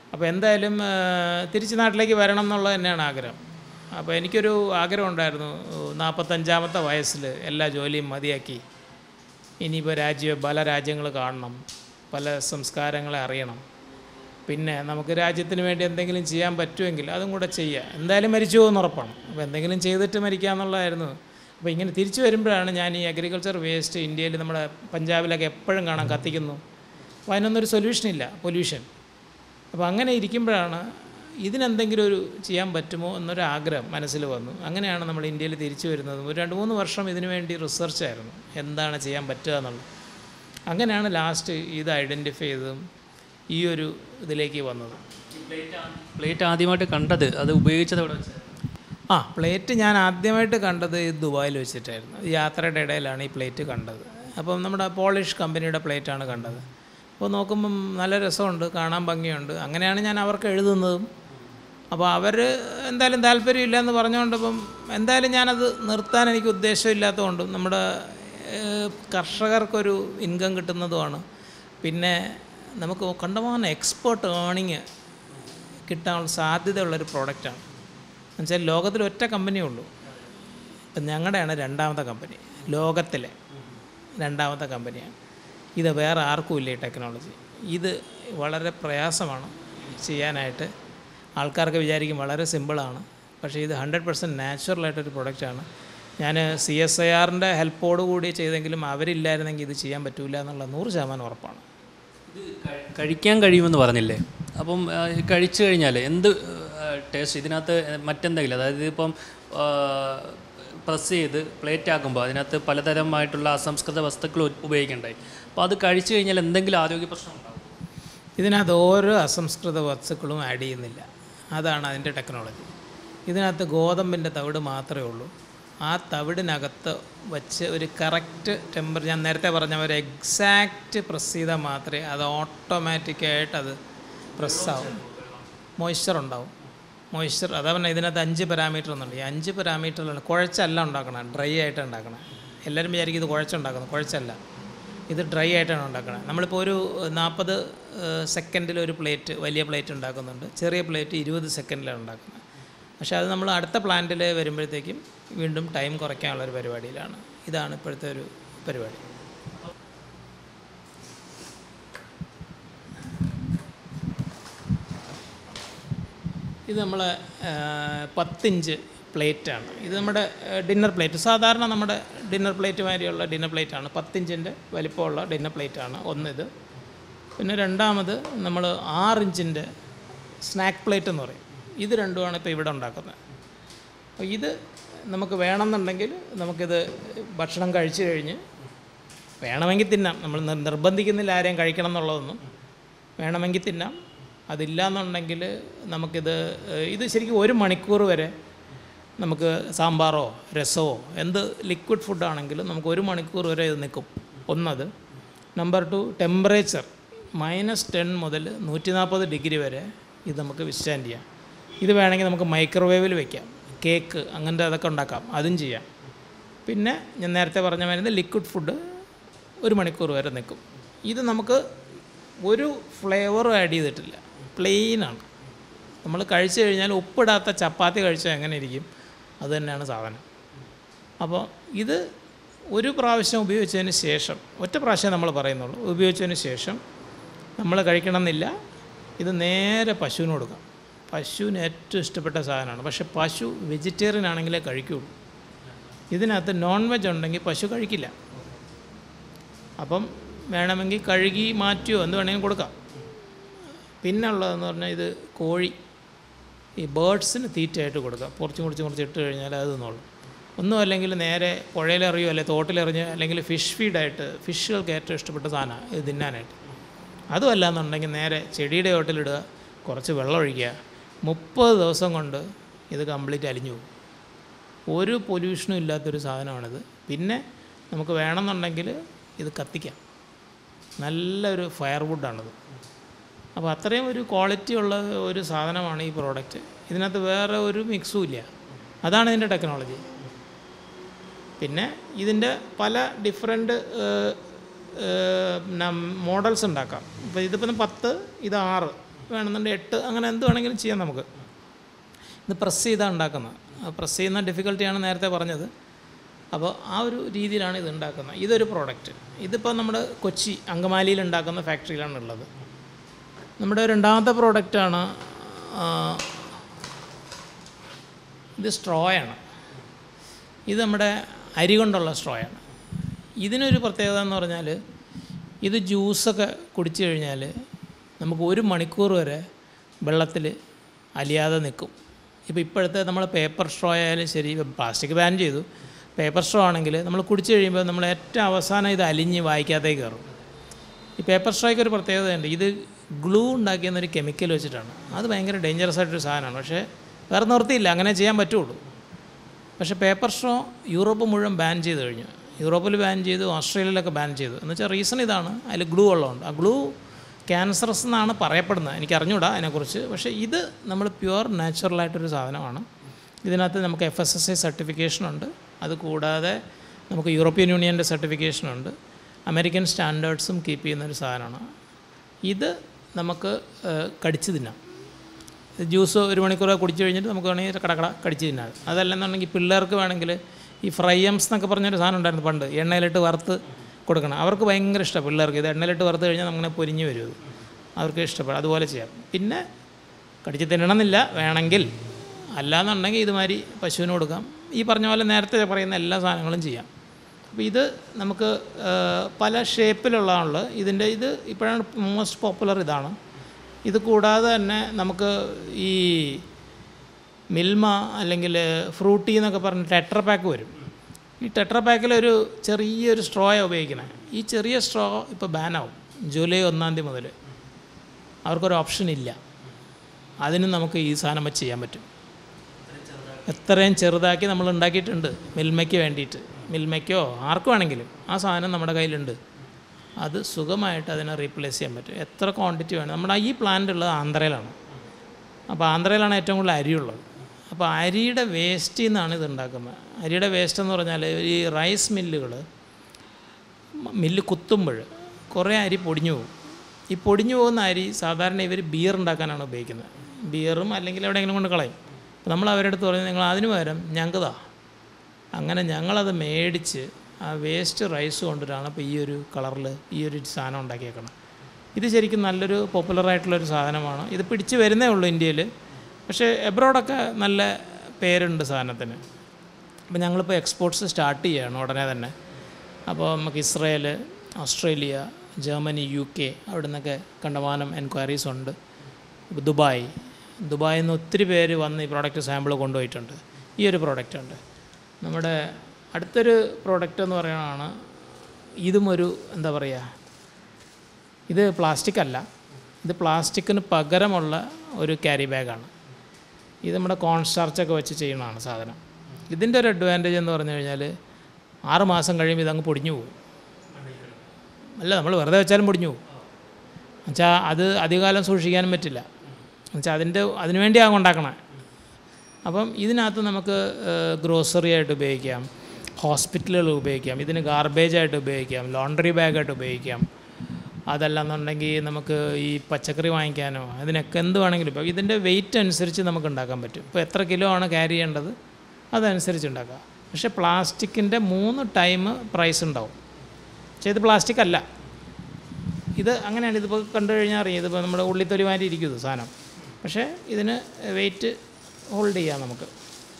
അപ്പോൾ എന്തായാലും ആ, തിരിച്ച് നാട്ടിലേക്ക് വരണം എന്നുള്ളത് തന്നെയാണ് ആഗ്രഹം അപ്പോൾ എനിക്കൊരു ആഗ്രഹം ഉണ്ടായിരുന്നു നാൽപ്പത്തഞ്ചാമത്തെ വയസ്സിൽ എല്ലാ ജോലിയും മതിയാക്കി ഇനിയിപ്പോൾ രാജ്യ പല രാജ്യങ്ങൾ കാണണം പല സംസ്കാരങ്ങളെ അറിയണം പിന്നെ നമുക്ക് രാജ്യത്തിന് വേണ്ടി എന്തെങ്കിലും ചെയ്യാൻ പറ്റുമെങ്കിൽ അതും കൂടെ ചെയ്യുക എന്തായാലും മരിച്ചു പോകുമെന്ന് ഉറപ്പാണ് അപ്പോൾ എന്തെങ്കിലും ചെയ്തിട്ട് മരിക്കുക എന്നുള്ളതായിരുന്നു അപ്പോൾ ഇങ്ങനെ തിരിച്ചു വരുമ്പോഴാണ് ഞാൻ ഈ അഗ്രികൾച്ചർ വേസ്റ്റ് ഇന്ത്യയിൽ നമ്മുടെ പഞ്ചാബിലൊക്കെ എപ്പോഴും കാണാൻ കത്തിക്കുന്നു അപ്പോൾ അതിനൊന്നൊരു സൊല്യൂഷൻ ഇല്ല പൊല്യൂഷൻ അപ്പോൾ അങ്ങനെ ഇരിക്കുമ്പോഴാണ് ഇതിനെന്തെങ്കിലും ഒരു ചെയ്യാൻ പറ്റുമോ എന്നൊരു ആഗ്രഹം മനസ്സിൽ വന്നു അങ്ങനെയാണ് നമ്മൾ ഇന്ത്യയിൽ തിരിച്ചു വരുന്നത് ഒരു രണ്ട് മൂന്ന് വർഷം ഇതിനു വേണ്ടി റിസർച്ചായിരുന്നു എന്താണ് ചെയ്യാൻ പറ്റുക എന്നുള്ളത് അങ്ങനെയാണ് ലാസ്റ്റ് ഇത് ഐഡൻറ്റിഫൈ ചെയ്തതും ഈ ഒരു ഇതിലേക്ക് വന്നത് പ്ലേറ്റ് ആദ്യമായിട്ട് കണ്ടത് അത് ഉപയോഗിച്ചത് എവിടെ വെച്ച് ആ പ്ലേറ്റ് ഞാൻ ആദ്യമായിട്ട് കണ്ടത് ഈ ദുബായിൽ വെച്ചിട്ടായിരുന്നു ഈ യാത്രയുടെ ഇടയിലാണ് ഈ പ്ലേറ്റ് കണ്ടത് അപ്പം നമ്മുടെ പോളിഷ് കമ്പനിയുടെ പ്ലേറ്റാണ് കണ്ടത് അപ്പോൾ നോക്കുമ്പം നല്ല രസമുണ്ട് കാണാൻ ഭംഗിയുണ്ട് അങ്ങനെയാണ് ഞാൻ അവർക്ക് എഴുതുന്നതും അപ്പോൾ അവർ എന്തായാലും താല്പര്യമില്ല എന്ന് പറഞ്ഞുകൊണ്ട് ഇപ്പം എന്തായാലും ഞാനത് നിർത്താൻ എനിക്ക് ഉദ്ദേശമില്ലാത്തതുകൊണ്ടും നമ്മുടെ ഏഹ്, കർഷകർക്കൊരു ഇൻകം കിട്ടുന്നതുമാണ് പിന്നെ നമുക്ക് കണ്ടമാനം എക്സ്പോർട്ട് ഏണിങ് കിട്ടാനുള്ള സാധ്യതയുള്ളൊരു പ്രോഡക്റ്റാണ് എന്നുവെച്ചാൽ ലോകത്തിൽ ഒറ്റ കമ്പനിയേ ഉള്ളൂ ഇപ്പം ഞങ്ങളുടെയാണ് രണ്ടാമത്തെ കമ്പനി ലോകത്തിലെ രണ്ടാമത്തെ കമ്പനിയാണ് ഇത് വേറെ ആർക്കും ഇല്ല ഈ ടെക്നോളജി ഇത് വളരെ പ്രയാസമാണ് ചെയ്യാനായിട്ട് ആൾക്കാർക്ക് വിചാരിക്കും വളരെ സിമ്പിളാണ് പക്ഷേ ഇത് ഹൺഡ്രഡ് പെർസെൻറ്റ് നാച്ചുറലായിട്ടൊരു പ്രൊഡക്റ്റാണ് ഞാൻ സി എസ് ഐ ആറിൻ്റെ ഹെൽപ്പോട് കൂടി ചെയ്തെങ്കിലും അവരില്ലായിരുന്നെങ്കിൽ ഇത് ചെയ്യാൻ പറ്റില്ല എന്നുള്ള നൂറ് ശതമാനം ഉറപ്പാണ് ഇത് കഴി- കഴിക്കാൻ കഴിയുമെന്ന് പറഞ്ഞില്ലേ അപ്പം ആ, കഴിച്ചു കഴിഞ്ഞാൽ എന്ത് ടേസ്റ്റ് ഇതിനകത്ത് മറ്റെന്തെങ്കിലും അതായത് ഇപ്പം പ്രസ് ചെയ്ത് പ്ലേറ്റ് ആക്കുമ്പോൾ അതിനകത്ത് പലതരമായിട്ടുള്ള അസംസ്കൃത വസ്തുക്കൾ ഉ- ഉപയോഗിക്കണ്ടായി അപ്പോൾ അത് കഴിച്ചു കഴിഞ്ഞാൽ എന്തെങ്കിലും ആരോഗ്യ പ്രശ്നം ഉണ്ടാവും ഇതിനകത്ത് ഓരോ അസംസ്കൃത വസ്തുക്കളും ആഡ് ചെയ്യുന്നില്ല അതാണ് അതിൻ്റെ ടെക്നോളജി ഇതിനകത്ത് ഗോതമ്പിൻ്റെ തവിട് മാത്രമേ ഉള്ളൂ ആ തവിടിനകത്ത് വച്ച് ഒരു കറക്റ്റ് ടെമ്പർ ഞാൻ നേരത്തെ പറഞ്ഞ ഒരു എക്സാക്റ്റ് പ്രസ് ചെയ്താൽ മാത്രമേ അത് ഓട്ടോമാറ്റിക്കായിട്ട് അത് പ്രസ്സാവും മോയ്സ്ചർ ഉണ്ടാവും മോയ്സ്ചർ അതാ പറഞ്ഞാൽ ഇതിനകത്ത് അഞ്ച് പാരാമീറ്റർ എന്നുണ്ട് ഈ അഞ്ച് പാരാമീറ്ററിലാണ് കുഴച്ചല്ല ഉണ്ടാക്കണം ഡ്രൈ ആയിട്ട് ഉണ്ടാക്കണം എല്ലാവരും വിചാരിക്കും ഇത് കുഴച്ചുണ്ടാക്കുന്നത് കുഴച്ചല്ല ഇത് ഡ്രൈ ആയിട്ടാണ് ഉണ്ടാക്കുന്നത് നമ്മളിപ്പോൾ ഒരു നാൽപ്പത് സെക്കൻഡിൽ ഒരു പ്ലേറ്റ് വലിയ പ്ലേറ്റ് ഉണ്ടാക്കുന്നുണ്ട് ചെറിയ പ്ലേറ്റ് ഇരുപത് സെക്കൻഡിലാണ് ഉണ്ടാക്കുന്നത് പക്ഷേ അത് നമ്മൾ അടുത്ത പ്ലാന്റിൽ വരുമ്പോഴത്തേക്കും വീണ്ടും ടൈം കുറയ്ക്കാനുള്ളൊരു പരിപാടിയിലാണ് ഇതാണ് ഇപ്പോഴത്തെ ഒരു പരിപാടി ഇത് നമ്മൾ പത്തിഞ്ച് പ്ലേറ്റാണ് ഇത് നമ്മുടെ ഡിന്നർ പ്ലേറ്റ് സാധാരണ നമ്മുടെ ഡിന്നർ പ്ലേറ്റ് മാതിരിയുള്ള ഡിന്നർ പ്ലേറ്റാണ് പത്തിഞ്ചിൻ്റെ വലിപ്പമുള്ള ഡിന്നർ പ്ലേറ്റാണ് ഒന്നിത് പിന്നെ രണ്ടാമത് നമ്മൾ ആറിഞ്ചിൻ്റെ സ്നാക്ക് പ്ലേറ്റ് എന്ന് പറയും ഇത് രണ്ടുമാണ് ഇപ്പോൾ ഇവിടെ ഉണ്ടാക്കുന്നത് അപ്പോൾ ഇത് നമുക്ക് വേണമെന്നുണ്ടെങ്കിൽ നമുക്കിത് ഭക്ഷണം കഴിച്ചു കഴിഞ്ഞ് വേണമെങ്കിൽ തിന്നാം നമ്മൾ നിർ- നിർബന്ധിക്കുന്നില്ല ആരെയും കഴിക്കണം എന്നുള്ളതൊന്നും വേണമെങ്കിൽ തിന്നാം അതില്ല എന്നുണ്ടെങ്കിൽ നമുക്കിത് ഏഹ്, ഇത് ശരിക്കും ഒരു മണിക്കൂർ വരെ നമുക്ക് സാമ്പാറോ രസമോ എന്ത് ലിക്വിഡ് ഫുഡാണെങ്കിലും നമുക്ക് ഒരു മണിക്കൂർ വരെ ഇത് നിൽക്കും ഒന്നത് number two temperature minus ten മുതൽ നൂറ്റി നാൽപ്പത് ഡിഗ്രി വരെ ഇത് നമുക്ക് വിസ്റ്റാൻഡ് ചെയ്യാം ഇത് വേണമെങ്കിൽ നമുക്ക് മൈക്രോവേവിൽ വെക്കാം കേക്ക് അങ്ങനത്തെ അതൊക്കെ ഉണ്ടാക്കാം അതും ചെയ്യാം പിന്നെ ഞാൻ നേരത്തെ പറഞ്ഞ മാതിരി ലിക്വിഡ് ഫുഡ് ഒരു മണിക്കൂർ വരെ നിൽക്കും ഇത് നമുക്ക് ഒരു ഫ്ലേവറും ആഡ് ചെയ്തിട്ടില്ല പ്ലെയിനാണ് നമ്മൾ കഴിച്ചു കഴിഞ്ഞാൽ ഉപ്പിടാത്ത ചപ്പാത്തി കഴിച്ചാൽ എങ്ങനെ ഇരിക്കും അത് തന്നെയാണ് സാധനം അപ്പോൾ ഇത് ഒരു പ്രാവശ്യം ഉപയോഗിച്ചതിന് ശേഷം ഒറ്റ പ്രാവശ്യം നമ്മൾ പറയുന്നുള്ളൂ ഉപയോഗിച്ചതിന് ശേഷം നമ്മൾ കഴിക്കണമെന്നില്ല ഇത് നേരെ പശുവിന് കൊടുക്കാം പശുവിന് ഏറ്റവും ഇഷ്ടപ്പെട്ട സാധനമാണ് പക്ഷേ പശു വെജിറ്റേറിയൻ ആണെങ്കിലേ കഴിക്കുകയുള്ളൂ ഇതിനകത്ത് നോൺ വെജ് ഉണ്ടെങ്കിൽ പശു കഴിക്കില്ല അപ്പം വേണമെങ്കിൽ കഴുകി മാറ്റിയോ എന്ത് വേണമെങ്കിലും കൊടുക്കാം പിന്നെ ഉള്ളതെന്ന് പറഞ്ഞാൽ ഇത് കോഴി ഈ ബേഡ്സിന് തീറ്റയായിട്ട് കൊടുക്കാം കുറച്ചും കുറച്ച് കുറച്ച് ഇട്ട് കഴിഞ്ഞാൽ അത് തിന്നോളും ഒന്നും അല്ലെങ്കിൽ നേരെ പുഴയിലെറിയോ അല്ലെങ്കിൽ തോട്ടിലെറിഞ്ഞ് അല്ലെങ്കിൽ ഫിഷ് ഫീഡായിട്ട് ഫിഷുകൾക്ക് ഏറ്റവും ഇഷ്ടപ്പെട്ട സാധനമാണ് ഇത് തിന്നാനായിട്ട് അതും അല്ല എന്നുണ്ടെങ്കിൽ നേരെ ചെടിയുടെ ചോട്ടിലിടുക കുറച്ച് വെള്ളം ഒഴിക്കുക മുപ്പത് ദിവസം കൊണ്ട് ഇത് കംപ്ലീറ്റ് അലിഞ്ഞു പോകും ഒരു പൊല്യൂഷനും ഇല്ലാത്തൊരു സാധനമാണിത് പിന്നെ നമുക്ക് വേണമെന്നുണ്ടെങ്കിൽ ഇത് കത്തിക്കാം നല്ലൊരു ഫയർവുഡാണിത് അപ്പോൾ അത്രയും ഒരു ക്വാളിറ്റി ഉള്ള ഒരു സാധനമാണ് ഈ പ്രോഡക്റ്റ് ഇതിനകത്ത് വേറെ ഒരു മിക്സും ഇല്ല അതാണ് ഇതിൻ്റെ ടെക്നോളജി പിന്നെ ഇതിൻ്റെ പല ഡിഫറെൻറ്റ് മോഡൽസ് ഉണ്ടാക്കാം ഇപ്പോൾ ഇതിപ്പം പത്ത് ഇത് ആറ് വേണമെന്നുണ്ടെങ്കിൽ എട്ട് അങ്ങനെ എന്ത് വേണമെങ്കിലും ചെയ്യാം നമുക്ക് ഇത് പ്രസ് ചെയ്താണ് ഉണ്ടാക്കുന്നത് പ്രസ് ചെയ്യുന്ന ഡിഫിക്കൽട്ടിയാണ് നേരത്തെ പറഞ്ഞത് അപ്പോൾ ആ ഒരു രീതിയിലാണ് ഇത് ഉണ്ടാക്കുന്നത് ഇതൊരു പ്രോഡക്റ്റ് ഇതിപ്പോൾ നമ്മുടെ കൊച്ചി അങ്കമാലിയിൽ ഉണ്ടാക്കുന്ന ഫാക്ടറിയിലാണ് ഉള്ളത് നമ്മുടെ രണ്ടാമത്തെ പ്രോഡക്റ്റാണ് ഇത് സ്ട്രോയാണ് ഇത് നമ്മുടെ അരി കൊണ്ടുള്ള സ്ട്രോയാണ് ഇതിനൊരു പ്രത്യേകത എന്ന് പറഞ്ഞാൽ ഇത് ജ്യൂസൊക്കെ കുടിച്ചു കഴിഞ്ഞാൽ നമുക്ക് ഒരു മണിക്കൂർ വരെ വെള്ളത്തിൽ അലിയാതെ നിൽക്കും ഇപ്പോൾ ഇപ്പോഴത്തെ നമ്മൾ പേപ്പർ സ്ട്രോ ആയാലും ശരി പ്ലാസ്റ്റിക് ബാൻ ചെയ്തു പേപ്പർ സ്ട്രോ ആണെങ്കിൽ നമ്മൾ കുടിച്ചു കഴിയുമ്പോൾ നമ്മൾ ഏറ്റവും അവസാനം ഇത് അലിഞ്ഞ് വായിക്കാത്തേക്ക് കയറും ഈ പേപ്പർ സ്ട്രോയ്ക്ക് ഒരു പ്രത്യേകതയുണ്ട് ഇത് ഗ്ലൂ ഉണ്ടാക്കിയെന്നൊരു കെമിക്കൽ വെച്ചിട്ടാണ് അത് ഭയങ്കര ഡേഞ്ചറസ് ആയിട്ടൊരു സാധനമാണ് പക്ഷേ വേറെ നിവൃത്തിയില്ല അങ്ങനെ ചെയ്യാൻ പറ്റുള്ളൂ പക്ഷേ പേപ്പർ സ്ട്രോ യൂറോപ്പ് മുഴുവൻ ബാൻ ചെയ്ത് കഴിഞ്ഞു യൂറോപ്പിൽ ബാൻ ചെയ്തു ഓസ്ട്രേലിയയിലൊക്കെ ബാൻ ചെയ്തു എന്ന് വെച്ചാൽ റീസൺ ഇതാണ് അതിൽ ഗ്ലൂ ഉള്ളതുകൊണ്ട് ആ ഗ്ലൂ ക്യാൻസറസ് എന്നാണ് പറയപ്പെടുന്നത് എനിക്ക് അറിഞ്ഞൂടാ അതിനെക്കുറിച്ച് പക്ഷേ ഇത് നമ്മൾ പ്യുവർ നാച്ചുറലായിട്ടൊരു സാധനമാണ് ഇതിനകത്ത് നമുക്ക് എഫ് എസ് എസ് ഐ സർട്ടിഫിക്കേഷനുണ്ട് അത് കൂടാതെ നമുക്ക് യൂറോപ്യൻ യൂണിയൻ്റെ സർട്ടിഫിക്കേഷനുണ്ട് അമേരിക്കൻ സ്റ്റാൻഡേർഡ്സും കീപ്പ് ചെയ്യുന്ന ഒരു സാധനമാണ് ഇത് നമുക്ക് ഏഹ്, കടിച്ച് തിന്നാം ജ്യൂസ് ഒരു മണിക്കൂർ കുടിച്ചു കഴിഞ്ഞിട്ട് നമുക്ക് വേണമെങ്കിൽ കടക്കട കടിച്ച് തിന്നാം അതല്ലെന്നുണ്ടെങ്കിൽ പിള്ളേർക്ക് വേണമെങ്കിൽ ഈ ഫ്രൈയംസ് എന്നൊക്കെ പറഞ്ഞൊരു സാധനം ഉണ്ടായിരുന്നു പണ്ട് എണ്ണയിലിട്ട് വറുത്ത് കൊടുക്കണം അവർക്ക് ഭയങ്കര ഇഷ്ടമാണ് പിള്ളേർക്ക് ഇത് എണ്ണയിലിട്ട് വറുത്ത് കഴിഞ്ഞാൽ അങ്ങനെ പൊരിഞ്ഞ് വരും ഇത് അവർക്ക് ഇഷ്ടപ്പെടും അതുപോലെ ചെയ്യാം പിന്നെ കടിച്ച് തിന്നണമെന്നില്ല വേണമെങ്കിൽ അല്ലാന്നുണ്ടെങ്കിൽ ഇതുമാതിരി പശുവിന് കൊടുക്കാം ഈ പറഞ്ഞ പോലെ നേരത്തെ പറയുന്ന എല്ലാ സാധനങ്ങളും ചെയ്യാം അപ്പോൾ ഇത് നമുക്ക് ആ, പല ഷേപ്പിലുള്ളതാണുള്ളത് ഇതിൻ്റെ ഇത് ഇപ്പോഴാണ് മോസ്റ്റ് പോപ്പുലർ ഇതാണ് ഇത് കൂടാതെ തന്നെ നമുക്ക് ഈ മിൽമ അല്ലെങ്കിൽ ഫ്രൂട്ടി എന്നൊക്കെ പറഞ്ഞ് ടെട്ര പാക്ക് വരും ഈ ടെട്ര പാക്കിൽ ഒരു ചെറിയൊരു സ്ട്രോയാണ് ഉപയോഗിക്കുന്നത് ഈ ചെറിയ സ്ട്രോ ഇപ്പോൾ ബാനാവും ജൂലൈ ഒന്നാം തീയതി മുതൽ അവർക്കൊരു ഓപ്ഷൻ ഇല്ല അതിനും നമുക്ക് ഈ സാധനം വെച്ച് ചെയ്യാൻ പറ്റും എത്രയും ചെറുതാക്കി നമ്മൾ ഉണ്ടാക്കിയിട്ടുണ്ട് മിൽമയ്ക്ക് വേണ്ടിയിട്ട് മിൽമയ്ക്കോ ആർക്ക് വേണമെങ്കിലും ആ സാധനം നമ്മുടെ കയ്യിലുണ്ട് അത് സുഖമായിട്ട് അതിനെ റീപ്ലേസ് ചെയ്യാൻ പറ്റും എത്ര ക്വാണ്ടിറ്റി വേണം നമ്മുടെ ഈ പ്ലാന്റ് ഉള്ളത് ആന്ധ്രയിലാണ് അപ്പോൾ ആന്ധ്രയിലാണ് ഏറ്റവും കൂടുതൽ അരിയുള്ളത് അപ്പോൾ അരിയുടെ വേസ്റ്റിൽ നിന്നാണ് ഇത് ഉണ്ടാക്കുന്നത് അരിയുടെ വേസ്റ്റ് എന്ന് പറഞ്ഞാൽ ഈ റൈസ് മില്ലുകൾ മില്ല് കുത്തുമ്പോൾ കുറേ അരി പൊടിഞ്ഞു പോകും ഈ പൊടിഞ്ഞു പോകുന്ന അരി സാധാരണ ഇവർ ബിയർ ഉണ്ടാക്കാനാണ് ഉപയോഗിക്കുന്നത് ബിയറും അല്ലെങ്കിൽ എവിടെയെങ്കിലും കൊണ്ട് കളയും അപ്പോൾ നമ്മൾ അവരുടെ അടുത്ത് പറഞ്ഞു നിങ്ങൾ അതിന് പകരം ഞങ്ങൾക്ക് താ അങ്ങനെ ഞങ്ങളത് മേടിച്ച് ആ വേസ്റ്റ് റൈസ് കൊണ്ടിട്ടാണ് ഇപ്പോൾ ഈ ഒരു കളറിൽ ഈ ഒരു സാധനം ഉണ്ടാക്കിയേക്കണം ഇത് ശരിക്കും നല്ലൊരു പോപ്പുലറായിട്ടുള്ളൊരു സാധനമാണ് ഇത് പിടിച്ച് വരുന്നേ ഉള്ളൂ ഇന്ത്യയിൽ പക്ഷേ എബ്രോഡൊക്കെ നല്ല പേരുണ്ട് സാധനത്തിന് അപ്പോൾ ഞങ്ങളിപ്പോൾ എക്സ്പോർട്സ് സ്റ്റാർട്ട് ചെയ്യുകയാണ് ഉടനെ തന്നെ അപ്പോൾ നമുക്ക് Israel Australia Germany U K അവിടെ നിന്നൊക്കെ കണ്ടമാനം എൻക്വയറീസ് ഉണ്ട് ഇപ്പോൾ ദുബായ് ദുബായിൽ നിന്ന് ഒത്തിരി പേര് വന്ന് ഈ പ്രോഡക്റ്റ് സാമ്പിൾ കൊണ്ടുപോയിട്ടുണ്ട് ഈ ഒരു പ്രോഡക്റ്റ് ഉണ്ട് നമ്മുടെ അടുത്തൊരു പ്രോഡക്റ്റ് എന്ന് പറയുന്നതാണ് ഇതും ഒരു എന്താ പറയുക ഇത് പ്ലാസ്റ്റിക് അല്ല ഇത് പ്ലാസ്റ്റിക്കിന് പകരമുള്ള ഒരു ക്യാരി ബാഗാണ് ഇത് നമ്മുടെ കോൺ സ്റ്റാർച്ചൊക്കെ വെച്ച് ചെയ്യുന്നതാണ് സാധനം ഇതിൻ്റെ ഒരു അഡ്വാൻറ്റേജ് എന്ന് പറഞ്ഞു കഴിഞ്ഞാൽ ആറ് മാസം കഴിയുമ്പോൾ ഇതങ്ങ് പൊടിഞ്ഞു പോകും അല്ല നമ്മൾ വെറുതെ വെച്ചാലും പൊടിഞ്ഞു പോകും എന്നുവെച്ചാൽ അത് അധികകാലം സൂക്ഷിക്കാനും പറ്റില്ല എന്നുവെച്ചാൽ അതിൻ്റെ അതിനു വേണ്ടിയാണ് ഉണ്ടാക്കണേ അപ്പം ഇതിനകത്ത് നമുക്ക് ഗ്രോസറി ആയിട്ട് ഉപയോഗിക്കാം ഹോസ്പിറ്റലുകൾ ഉപയോഗിക്കാം ഇതിന് ഗാർബേജ് ആയിട്ട് ഉപയോഗിക്കാം ലോണ്ടറി ബാഗായിട്ട് ഉപയോഗിക്കാം അതല്ലെന്നുണ്ടെങ്കിൽ നമുക്ക് ഈ പച്ചക്കറി വാങ്ങിക്കാനോ അതിനൊക്കെ എന്ത് വേണമെങ്കിലും ഇപ്പോൾ ഇതിൻ്റെ വെയിറ്റ് അനുസരിച്ച് നമുക്ക് ഉണ്ടാക്കാൻ പറ്റും ഇപ്പോൾ എത്ര കിലോ ആണ് ക്യാരി ചെയ്യേണ്ടത് അതനുസരിച്ച് ഉണ്ടാക്കാം പക്ഷേ പ്ലാസ്റ്റിക്കിൻ്റെ മൂന്ന് ടൈം പ്രൈസ് ഉണ്ടാവും പക്ഷേ ഇത് പ്ലാസ്റ്റിക് അല്ല ഇത് അങ്ങനെയാണ് ഇതിപ്പോൾ കണ്ടു കഴിഞ്ഞാൽ അറിയാം ഇതിപ്പോൾ നമ്മുടെ ഉള്ളിത്തൊലി മാതിരി ഇരിക്കും ഇത് സാധനം പക്ഷേ ഇതിന് വെയിറ്റ് ഹോൾഡ് ചെയ്യാം നമുക്ക്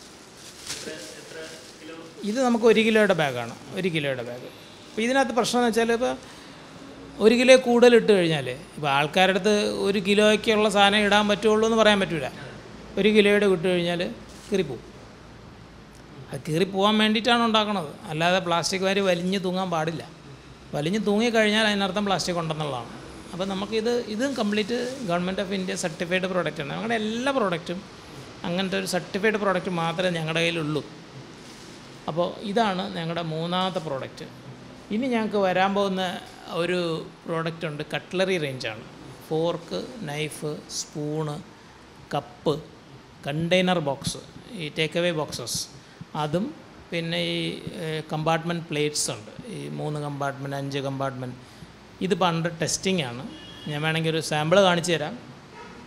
ഇത് നമുക്ക് ഒരു കിലോയുടെ ബാഗാണ് ഒരു കിലോയുടെ ബാഗ് അപ്പോൾ ഇതിനകത്ത് പ്രശ്നം എന്ന് വെച്ചാൽ ഇപ്പോൾ ഒരു കിലോ കൂടുതൽ ഇട്ട് കഴിഞ്ഞാൽ ഇപ്പോൾ ആൾക്കാരുടെ അടുത്ത് ഒരു കിലോയ്ക്കുള്ള സാധനം ഇടാൻ പറ്റുള്ളൂ എന്ന് പറയാൻ പറ്റില്ല ഒരു കിലോയുടെ വിട്ട് കഴിഞ്ഞാൽ കീറിപ്പോവും അത് കീറി പോകാൻ വേണ്ടിയിട്ടാണ് ഉണ്ടാക്കണത് അല്ലാതെ പ്ലാസ്റ്റിക് വാരി വലിഞ്ഞ് തൂങ്ങാൻ പാടില്ല വലിഞ്ഞ് തൂങ്ങിക്കഴിഞ്ഞാൽ അതിനർത്ഥം പ്ലാസ്റ്റിക് ഉണ്ടെന്നുള്ളതാണ് അപ്പോൾ നമുക്കിത് ഇതും complete government of India certified പ്രോഡക്റ്റാണ് ഞങ്ങളുടെ എല്ലാ പ്രോഡക്റ്റും അങ്ങനത്തെ ഒരു സർട്ടിഫൈഡ് പ്രോഡക്റ്റ് മാത്രമേ ഞങ്ങളുടെ കയ്യിലുള്ളൂ അപ്പോൾ ഇതാണ് ഞങ്ങളുടെ മൂന്നാമത്തെ പ്രോഡക്റ്റ് ഇനി ഞങ്ങൾക്ക് വരാൻ പോകുന്ന ഒരു പ്രോഡക്റ്റ് ഉണ്ട് കട്ട്ലറി റേഞ്ചാണ് fork knife spoon cup container box ഈ ടേക്ക് അവേ ബോക്സസ് അതും പിന്നെ ഈ കമ്പാർട്ട്മെൻറ്റ് പ്ലേറ്റ്സ് ഉണ്ട് ഈ മൂന്ന് കമ്പാർട്ട്മെൻറ്റ് അഞ്ച് കമ്പാർട്ട്മെൻറ്റ് ഇത് പണ്ട് ടെസ്റ്റിംഗ് ആണ് ഞാൻ വേണമെങ്കിൽ ഒരു സാമ്പിൾ കാണിച്ചു തരാം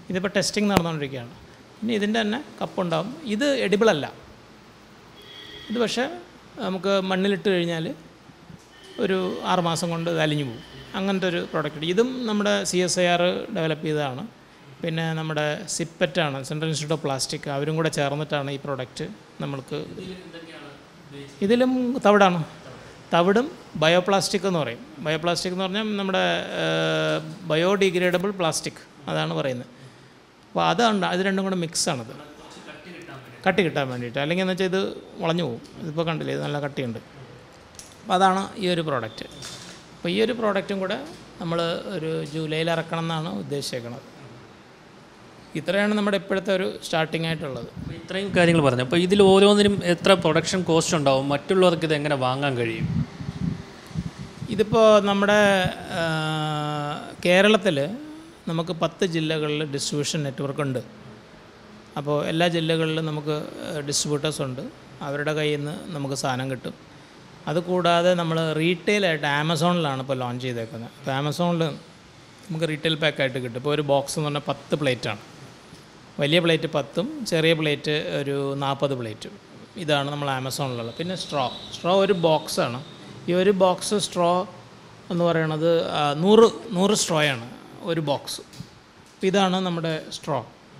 ഇതിപ്പോൾ ടെസ്റ്റിംഗ് നടന്നുകൊണ്ടിരിക്കുകയാണ് പിന്നെ ഇതിൻ്റെ തന്നെ കപ്പുണ്ടാവും ഇത് എഡിബിളല്ല ഇത് പക്ഷേ നമുക്ക് മണ്ണിലിട്ട് കഴിഞ്ഞാൽ ഒരു ആറ് മാസം കൊണ്ട് ഇത് അലിഞ്ഞു പോകും അങ്ങനത്തെ ഒരു പ്രോഡക്റ്റ് ഇതും നമ്മുടെ C S I R develop ചെയ്തതാണ് പിന്നെ നമ്മുടെ സിപ്പറ്റാണ് സെൻട്രൽ ഇൻസ്റ്റിറ്റ്യൂട്ട് ഓഫ് പ്ലാസ്റ്റിക് അവരും കൂടെ ചേർന്നിട്ടാണ് ഈ പ്രോഡക്റ്റ് നമ്മൾക്ക് ഇതിലും തവിടാണ് തവിടും ബയോപ്ലാസ്റ്റിക് എന്ന് പറയും ബയോപ്ലാസ്റ്റിക് എന്ന് പറഞ്ഞാൽ നമ്മുടെ ബയോഡിഗ്രേഡബിൾ പ്ലാസ്റ്റിക് അതാണ് പറയുന്നത് അപ്പോൾ അതാണ് അത് രണ്ടും കൂടെ മിക്സാണത് കട്ടി കിട്ടാൻ വേണ്ടിയിട്ട് അല്ലെങ്കിൽ എന്ന് വെച്ചാൽ ഇത് വളഞ്ഞു പോകും ഇതിപ്പോൾ കണ്ടില്ലേ ഇത് നല്ല കട്ടിയുണ്ട് അപ്പോൾ അതാണ് ഈ ഒരു പ്രോഡക്റ്റ് അപ്പോൾ ഈ ഒരു പ്രോഡക്റ്റും കൂടെ നമ്മൾ ഒരു ജൂലൈയിൽ ഇറക്കണം എന്നാണ് ഉദ്ദേശിച്ചേക്കുന്നത് ഇത്രയാണ് നമ്മുടെ ഇപ്പോഴത്തെ ഒരു സ്റ്റാർട്ടിംഗ് ആയിട്ടുള്ളത് അപ്പോൾ ഇത്രയും കാര്യങ്ങൾ പറഞ്ഞു അപ്പോൾ ഇതിൽ ഓരോന്നിനും എത്ര പ്രൊഡക്ഷൻ കോസ്റ്റ് ഉണ്ടാവും മറ്റുള്ളവർക്ക് ഇത് എങ്ങനെ വാങ്ങാൻ കഴിയും ഇതിപ്പോൾ നമ്മുടെ കേരളത്തിൽ നമുക്ക് പത്ത് ജില്ലകളിൽ ഡിസ്ട്രിബ്യൂഷൻ നെറ്റ്വർക്ക് ഉണ്ട് അപ്പോൾ എല്ലാ ജില്ലകളിലും നമുക്ക് ഡിസ്ട്രിബ്യൂട്ടേഴ്സ് ഉണ്ട് അവരുടെ കയ്യിൽ നിന്ന് നമുക്ക് സാധനം കിട്ടും അതുകൂടാതെ നമ്മൾ റീറ്റെയിലായിട്ട് ആമസോണിലാണ് ഇപ്പോൾ ലോഞ്ച് ചെയ്തേക്കുന്നത് അപ്പോൾ ആമസോണിൽ നമുക്ക് റീറ്റെയിൽ പാക്കായിട്ട് കിട്ടും ഇപ്പോൾ ഒരു ബോക്സ് എന്ന് പറഞ്ഞാൽ പത്ത് പ്ലേറ്റാണ് വലിയ പ്ലേറ്റ് പത്തും ചെറിയ പ്ലേറ്റ് ഒരു നാൽപ്പത് പ്ലേറ്റും ഇതാണ് നമ്മൾ ആമസോണിലുള്ളത് പിന്നെ സ്ട്രോ സ്ട്രോ ഒരു ബോക്സാണ് ഈ ഒരു ബോക്സ് സ്ട്രോ എന്ന് പറയുന്നത് ആ, നൂറ് നൂറ് സ്ട്രോയാണ് ഒരു ബോക്സ് ഇതാണ് നമ്മുടെ സ്ട്രോ